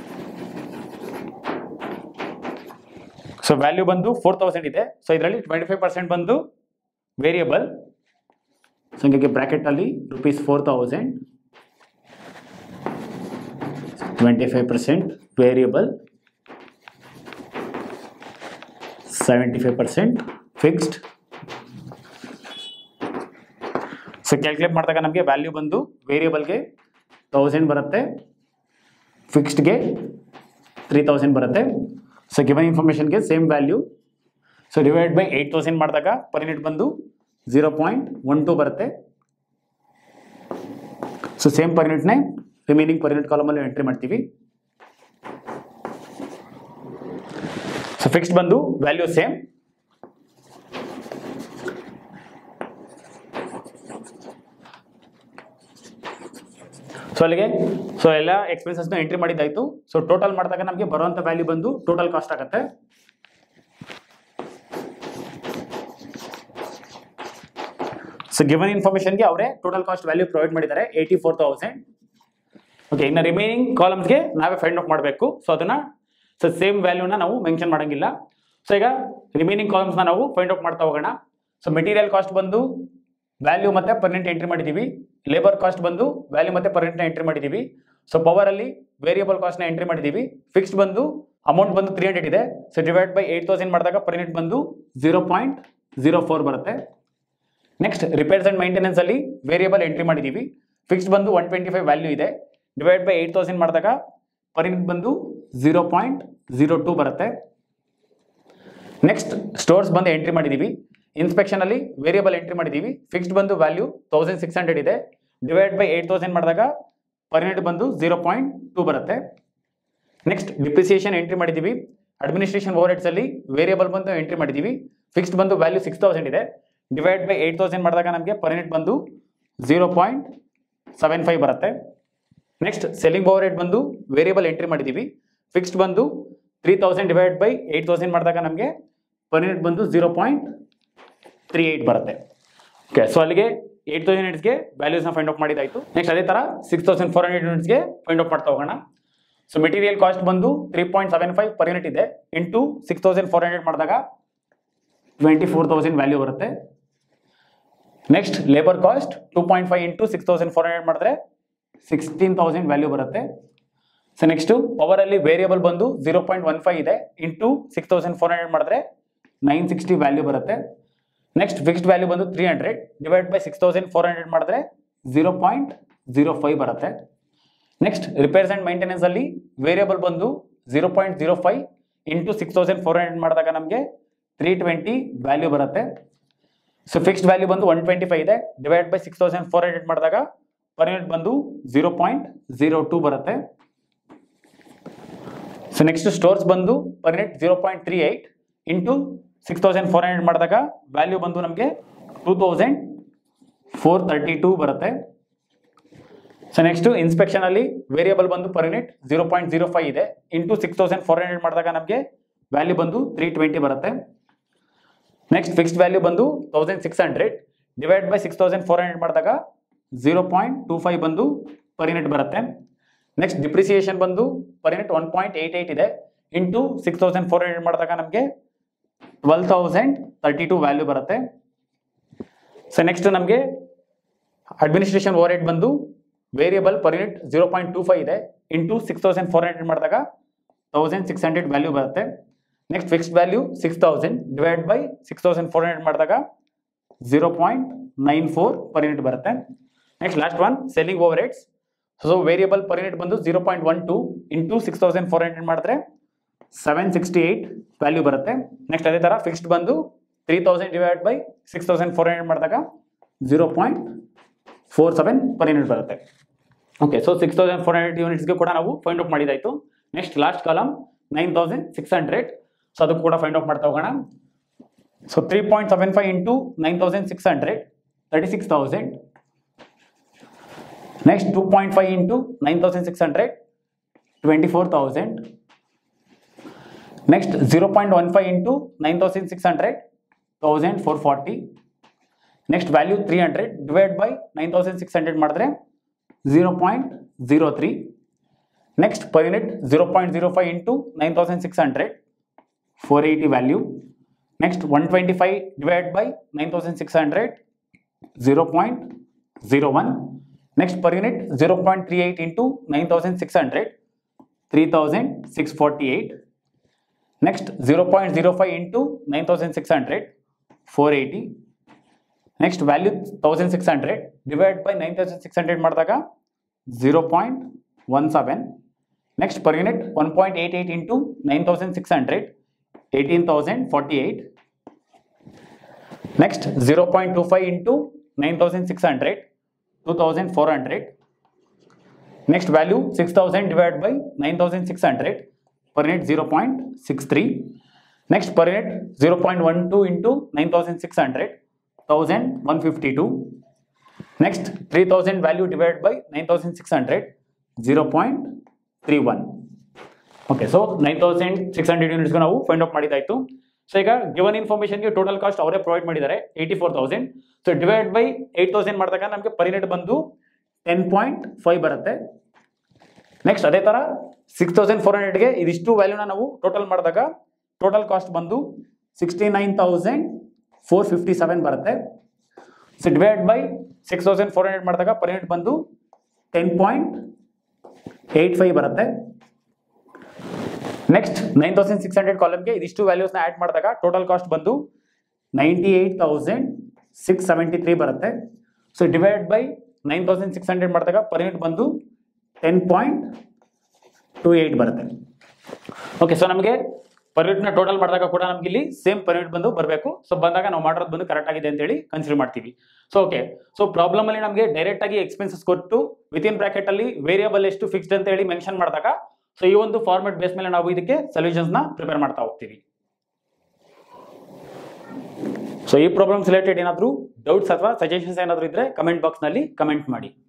Speaker 1: so value ಬಂದು ಫೋರ್ ತೌಸಂಡ್ ಇದೆ ಸೊ ಇದರಲ್ಲಿ ಟ್ವೆಂಟಿ ಫೈವ್ ಪರ್ಸೆಂಟ್ ಬಂದು ವೇರಿಯಬಲ್ ಸೊ ಹಂಗಾಗಿ ಬ್ರ್ಯಾಕೆಟಲ್ಲಿ rupees four thousand twenty five percent variable seventy five percent fixed so calculate ಮಾಡಿದಾಗ ನಮಗೆ value ಬಂದು ವೇರಿಯಬಲ್ಗೆ ತೌಸಂಡ್ ಬರುತ್ತೆ ಫಿಕ್ಸ್ಡ್ಗೆ ತ್ರೀ ತೌಸಂಡ್ ಬರುತ್ತೆ ಸೊ ಗಿವನ್ ಇನ್ಫಾರ್ಮೇಷನ್ಗೆ same value so divide by eight thousand ಮಾಡಿದಾಗ ಪರ್ ಯೂನಿಟ್ ಬಂದು ಝೀರೋ ಪಾಯಿಂಟ್ ಒನ್ ಟು ಬರುತ್ತೆ ಸೊ ಸೇಮ್ ಪರ್ ಯೂನಿಟ್ನೇ ರಿಮೈನಿಂಗ್ ಪರ್ ಯೂನಿಟ್ ಕಾಲಮಲ್ಲಿ ಎಂಟ್ರಿ ಮಾಡ್ತೀವಿ ಸೊ ಫಿಕ್ಸ್ಡ್ ಬಂದು ವ್ಯಾಲ್ಯೂ ಸೇಮ್ ಸೊ ಅಲ್ಲಿಗೆ ಸೊ ಎಲ್ಲ ಎಕ್ಸ್ಪೆನ್ಸಸ್ನ ಎಂಟ್ರಿ ಮಾಡಿದ್ದಾಯ್ತು ಸೊ ಟೋಟಲ್ ಮಾಡಿದಾಗ ನಮಗೆ ಬರುವಂಥ ವ್ಯಾಲ್ಯೂ ಬಂದು ಟೋಟಲ್ ಕಾಸ್ಟ್ ಆಗುತ್ತೆ ಸೊ ಗಿವನ್ ಇನ್ಫಾರ್ಮೇಷನ್ಗೆ ಅವರೇ ಟೋಟಲ್ ಕಾಸ್ಟ್ ವ್ಯಾಲ್ಯೂ ಪ್ರೊವೈಡ್ ಮಾಡಿದ್ದಾರೆ ಏಯ್ಟಿ ಫೋರ್ ತೌಸಂಡ್ ಓಕೆ ಇನ್ನು ರಿಮೈನಿಂಗ್ ಕಾಲಮ್ಸ್ಗೆ ನಾವೇ ಫೈಂಡ್ ಔಟ್ ಮಾಡಬೇಕು ಸೊ ಅದನ್ನ ಸೊ ಸೇಮ್ ವ್ಯಾಲ್ಯೂನ ನಾವು ಮೆನ್ಷನ್ ಮಾಡಂಗಿಲ್ಲ ಸೊ ಈಗ ರಿಮೈನಿಂಗ್ ಕಾಲಮ್ಸ್ನ ನಾವು ಫೈಂಡ್ ಔಟ್ ಮಾಡ್ತಾ ಹೋಗೋಣ ಸೊ ಮೆಟೀರಿಯಲ್ ಕಾಸ್ಟ್ ಬಂದು ವ್ಯಾಲ್ಯೂ ಮತ್ತೆ ಪರ್ನೆಂಟ್ ಎಂಟ್ರಿ ಮಾಡಿದ್ದೀವಿ ಲೇಬರ್ ಕಾಸ್ಟ್ ಬಂದು ವ್ಯಾಲ್ಯೂ ಮತ್ತೆ ಪರ್ನೆಂಟ್ನ ಎಂಟ್ರಿ ಮಾಡಿದ್ದೀವಿ ಸೊ ಪವರ್ ಅಲ್ಲಿ ವೇರಿಯಬಲ್ ಕಾಸ್ಟ್ನ ಎಂಟ್ರಿ ಮಾಡಿದ್ದೀವಿ ಫಿಕ್ಸ್ಡ್ ಬಂದು ಅಮೌಂಟ್ ಬಂದು ತ್ರೀ ಹಂಡ್ರೆಡ್ ಇದೆ so divide by eight thousand ಮಾಡಿದಾಗ ಪರ್ ಯೂನಿಟ್ ಬಂದು ಝೀರೋ ಪಾಯಿಂಟ್ ಝೀರೋ ಫೋರ್ ಬರುತ್ತೆ ನೆಕ್ಸ್ಟ್ ರಿಪೇರ್ಸ್ ಅಂಡ್ ಮೈಂಟೆನೆನ್ಸ್ ಅಲ್ಲಿ ವೇರಿಯಬಲ್ ಎಂಟ್ರಿ ಮಾಡಿದ್ದೀವಿ ಫಿಕ್ಸ್ಡ್ ಬಂದು ಒನ್ ಟ್ವೆಂಟಿ ಫೈವ್ ವ್ಯಾಲ್ಯೂ ಇದೆ ಡಿವೈಡ್ ಬೈ ಏಟ್ ತೌಸಂಡ್ ಮಾಡಿದಾಗ ಪರ್ ಯೂನಿಟ್ ಬಂದು ಝೀರೋ ಪಾಯಿಂಟ್ ಝೀರೋ ಟೂ ಬರುತ್ತೆ ನೆಕ್ಸ್ಟ್ ಸ್ಟೋರ್ಸ್ ಬಂದು ಎಂಟ್ರಿ ಮಾಡಿದ್ದೀವಿ ಇನ್ಸ್ಪೆಕ್ಷನ್ ಅಲ್ಲಿ ವೇರಿಯಬಲ್ ಎಂಟ್ರಿ ಮಾಡಿದ್ದೀವಿ ಫಿಕ್ಸ್ಡ್ ಬಂದು ವ್ಯಾಲ್ಯೂ ತೌಸಂಡ್ ಸಿಕ್ಸ್ ಹಂಡ್ರೆಡ್ ಇದೆ ಡಿವೈಡ್ ಬೈ ಏಟ್ ತೌಸಂಡ್ ಮಾಡಿದಾಗ ಪರ್ ಯೂನಿಟ್ ಬಂದು ಝೀರೋ ಪಾಯಿಂಟ್ ಟೂ ಬರುತ್ತೆ ನೆಕ್ಸ್ಟ್ ಡಿಪ್ರಿಸಿಯೇಷನ್ ಎಂಟ್ರಿ ಮಾಡಿದ್ದೀವಿ ಅಡ್ಮಿನಿಸ್ಟ್ರೇಷನ್ ಓವರ್ ಅಲ್ಲಿ ವೇರಿಯಬಲ್ ಬಂದು ಎಂಟ್ರಿ ಮಾಡಿದ್ದೀವಿ ಫಿಕ್ಸ್ಡ್ ಬಂದು ವ್ಯಾಲ್ಯೂ ಸಿಕ್ಸ್ ತೌಸಂಡ್ ಇದೆ ಡಿವೈಡ್ ಬೈ ಏಟ್ ತೌಸಂಡ್ ಮಾಡಿದಾಗ ನಮಗೆ ಪರ್ ಯೂನಿಟ್ ಬಂದು ಝೀರೋ ಪಾಯಿಂಟ್ ಸೆವೆನ್ ಫೈವ್ ಬರುತ್ತೆ ನೆಕ್ಸ್ಟ್ ಸೆಲ್ಲಿಂಗ್ ಓವರ್ ರೇಟ್ ಬಂದು ವೇರಿಯಬಲ್ ಎಂಟ್ರಿ ಮಾಡಿದ್ದೀವಿ ಫಿಕ್ಸ್ಡ್ ಬಂದು three thousand divide by eight thousand ಮಾಡಿದಾಗ ನಮಗೆ ಪರ್ ಯೂನಿಟ್ ಬಂದು ಝೀರೋ ಪಾಯಿಂಟ್ ತ್ರೀ ಏಯ್ಟ್ ಬರುತ್ತೆ ಓಕೆ ಸೊ ಅಲ್ಲಿಗೆ ಏಟ್ ತೌಸಂಡ್ ಯೂನಿಟ್ಸ್ಗೆ ವ್ಯಾಲ್ಯೂಸ್ನ ಫೈಂಡ್ ಔಟ್ ಮಾಡಿದಾಯಿತು ನೆಕ್ಸ್ಟ್ ಅದೇ ಥರ ಸಿಕ್ಸ್ ತೌಸಂಡ್ ಫೋರ್ ಹಂಡ್ರೆಡ್ ಯೂನಿಟ್ಸ್ಗೆ ಫೈಂಡ್ ಔಟ್ ಮಾಡ್ತಾ ಹೋಗೋಣ ಸೊ ಮೆಟೀರಿಯಲ್ ಕಾಸ್ಟ್ ಬಂದು three point seven five per unit ಇದೆ into six thousand four hundred ಮಾಡಿದಾಗ ಟ್ವೆಂಟಿ ಫೋರ್ ತೌಸಂಡ್ ವ್ಯಾಲ್ಯೂ ಬರುತ್ತೆ next labour cost two point five into six thousand four hundred ಮಾಡಿದ್ರೆ sixteen thousand value ಬರುತ್ತೆ so next ಪವರಲ್ಲಿ variable ಬಂದು zero point one five ಇದೆ into six thousand four hundred ಮಾಡಿದ್ರೆ nine sixty value ಬರುತ್ತೆ next fixed value ಬಂದು three hundred divide by six thousand four hundred ಮಾಡಿದ್ರೆ zero point zero five ಬರುತ್ತೆ next repairs and maintenance ಅಲ್ಲಿ variable ಬಂದು zero point zero five into six thousand four hundred ಮಾಡಿದಾಗ ನಮಗೆ three twenty value ಬರುತ್ತೆ so fixed value ಬಂದು one twenty five ಇದೆ divide by six thousand four hundred ಮಾಡಿದಾಗ per unit ಬಂದು zero point zero two ಬರುತ್ತೆ so next stores ಬಂದು per unit zero point three eight into six thousand four hundred ಮಾಡಿದಾಗ value ಬಂದು ನಮಗೆ two thousand four thirty two ಬರುತ್ತೆ so next inspection ಅಲ್ಲಿ variable ಬಂದು per unit zero point zero five ಇದೆ into six thousand four hundred ಮಾಡಿದಾಗ ನಮಗೆ value ಬಂದು ತ್ರೀ ಟ್ವೆಂಟಿ ಬರುತ್ತೆ ನೆಕ್ಸ್ಟ್ ಫಿಕ್ಸ್ಡ್ ವ್ಯಾಲ್ಯೂ ಬಂದು thousand six hundred divide by six thousand four hundred ಮಾಡಿದಾಗ ಝೀರೋ ಪಾಯಿಂಟ್ ಟೂ ಫೈವ್ ಬಂದು per unit ಬರುತ್ತೆ next depreciation ಬಂದು per unit one point eight eight ಇದೆ into six thousand four hundred ಮಾಡಿದಾಗ ನಮಗೆ twelve thousand thirty two value ಬರುತ್ತೆ so next ನಮಗೆ administration over rate ಬಂದು variable per unit zero point two five ಇದೆ into six thousand four hundred ಮಾಡಿದಾಗ thousand six hundred value ಬರುತ್ತೆ next fixed value six thousand divide by six thousand four hundred ಮಾಡಿದಾಗ zero point nine four per unit ಬರುತ್ತೆ next last one selling over rates so variable per unit ಬಂದು zero point one two into six thousand four hundred ಮಾಡಿದ್ರೆ seven sixty eight value ಬರುತ್ತೆ next ಅದೇ ಥರ fixed ಬಂದು three thousand divide by six thousand four hundred ಮಾಡಿದಾಗ zero point four seven per unit ಬರುತ್ತೆ okay so six thousand four hundred ಯೂನಿಟ್ಸ್ಗೆ ಕೂಡ ನಾವು ಫೈಂಡ್ ಔಟ್ ಮಾಡಿದಾಯಿತು next last column nine thousand six hundred so ಅದಕ್ಕೆ ಕೂಡ find out ಮಾಡ್ತಾ ಹೋಗೋಣ so three point seven five into nine thousand six hundred thirty six thousand next two point five into nine thousand six hundred twenty four thousand next zero point one five into nine thousand six hundred thousand four forty next value three hundred divide by nine thousand six hundred ಮಾಡಿದ್ರೆ zero point zero three next per unit zero point zero five into nine thousand six hundred four eighty value next one twenty five divide by nine thousand six hundred zero point zero one next per unit zero point three eight into nine thousand six hundred three thousand six forty eight next zero point zero five into nine thousand six hundred four eighty next value thousand six hundred divide by nine thousand six hundred ಮಾಡಿದಾಗ zero point one seven next per unit one point eight eight into nine thousand six hundred eighteen thousand forty eight next zero point two five into nine thousand six hundred two thousand four hundred next value six thousand divide by nine thousand six hundred per unit zero point six three next per unit zero point one two into nine thousand six hundred thousand one fifty two next three thousand value divide by nine thousand six hundred zero point three one okay so nine thousand six hundred ಯೂನಿಟ್ಸ್ಗೆ ನಾವು find out ಮಾಡಿದ್ದಾಯಿತು so ಈಗ given ಇನ್ಫಾರ್ಮೇಷನ್ಗೆ total cost ಅವರೇ provide ಮಾಡಿದ್ದಾರೆ eighty four thousand so divide by eight thousand ಮಾಡಿದಾಗ ನಮಗೆ per unit ಬಂದು ಟೆನ್ ಪಾಯಿಂಟ್ ಫೈವ್ ಬರುತ್ತೆ ನೆಕ್ಸ್ಟ್ ಅದೇ ಥರ ಸಿಕ್ಸ್ ತೌಸಂಡ್ ಫೋರ್ ಹಂಡ್ರೆಡ್ಗೆ ಇದಿಷ್ಟು ವ್ಯಾಲ್ಯೂನ ನಾವು ಟೋಟಲ್ ಮಾಡಿದಾಗ ಟೋಟಲ್ ಕಾಸ್ಟ್ ಬಂದು sixty nine thousand four fifty seven ಬರುತ್ತೆ so divide by six thousand four hundred ಮಾಡಿದಾಗ ಪರ್ ಯೂನಿಟ್ ಬಂದು ಟೆನ್ ಪಾಯಿಂಟ್ ಏಯ್ಟ್ ಫೈವ್ ಬರುತ್ತೆ next nine thousand six hundred ಕಾಲಮ್ಗೆ ಇದಿಷ್ಟು ವ್ಯಾಲ್ಯೂಸ್ನ ಆ್ಯಡ್ ಮಾಡಿದಾಗ ಟೋಟಲ್ ಕಾಸ್ಟ್ ಬಂದು ninety eight thousand six seventy three ಬರುತ್ತೆ so divide by nine thousand six hundred ಮಾಡಿದಾಗ ಪರ್ ಯೂನಿಟ್ ಬಂದು ಟೆನ್ ಪಾಯಿಂಟ್ ಟು ಏಯ್ಟ್ ಬರುತ್ತೆ ಓಕೆ ಸೊ ನಮಗೆ ಪರ್ ಯೂನಿಟ್ನ ಟೋಟಲ್ ಮಾಡಿದಾಗ ಕೂಡ ನಮ್ಗೆ ಇಲ್ಲಿ ಸೇಮ್ ಪರ್ ಯೂನಿಟ್ ಬಂದು ಬರಬೇಕು ಸೊ ಬಂದಾಗ ನಾವು ಮಾಡಿರೋದು ಬಂದು ಕರೆಕ್ಟ್ ಆಗಿದೆ ಅಂತೇಳಿ ಕನ್ಸಿಡರ್ ಮಾಡ್ತೀವಿ ಸೊ ಓಕೆ ಸೊ ಪ್ರಾಬ್ಲಮ್ ಅಲ್ಲಿ ನಮಗೆ ಡೈರೆಕ್ಟ್ ಆಗಿ ಎಕ್ಸ್ಪೆನ್ಸಸ್ ಕೊಟ್ಟು ವಿತ್ ಇನ್ ಬ್ರಾಕೆಟ್ ಅಲ್ಲಿ ವೇರಿಯಬಲ್ ಎಷ್ಟು ಫಿಕ್ಸ್ಡ್ ಅಂತ ಹೇಳಿ ಮೆನ್ಷನ್ ಮಾಡಿದಾಗ ಸೊ ಈ ಒಂದು ಫಾರ್ಮೆಟ್ ಬೇಸ್ ಮೇಲೆ ನಾವು ಇದಕ್ಕೆ ಸೊಲ್ಯೂಷನ್ಸ್ ನ ಪ್ರಿಪೇರ್ ಮಾಡ್ತಾ ಹೋಗ್ತೀವಿ ಸೊ ಈ ಪ್ರಾಬ್ಲಮ್ಸ್ ರಿಲೇಟೆಡ್ ಏನಾದರೂ ಡೌಟ್ಸ್ ಅಥವಾ ಸಜೆಷನ್ಸ್ ಏನಾದರೂ ಇದ್ರೆ ಕಮೆಂಟ್ ಬಾಕ್ಸ್ ನಲ್ಲಿ ಕಮೆಂಟ್ ಮಾಡಿ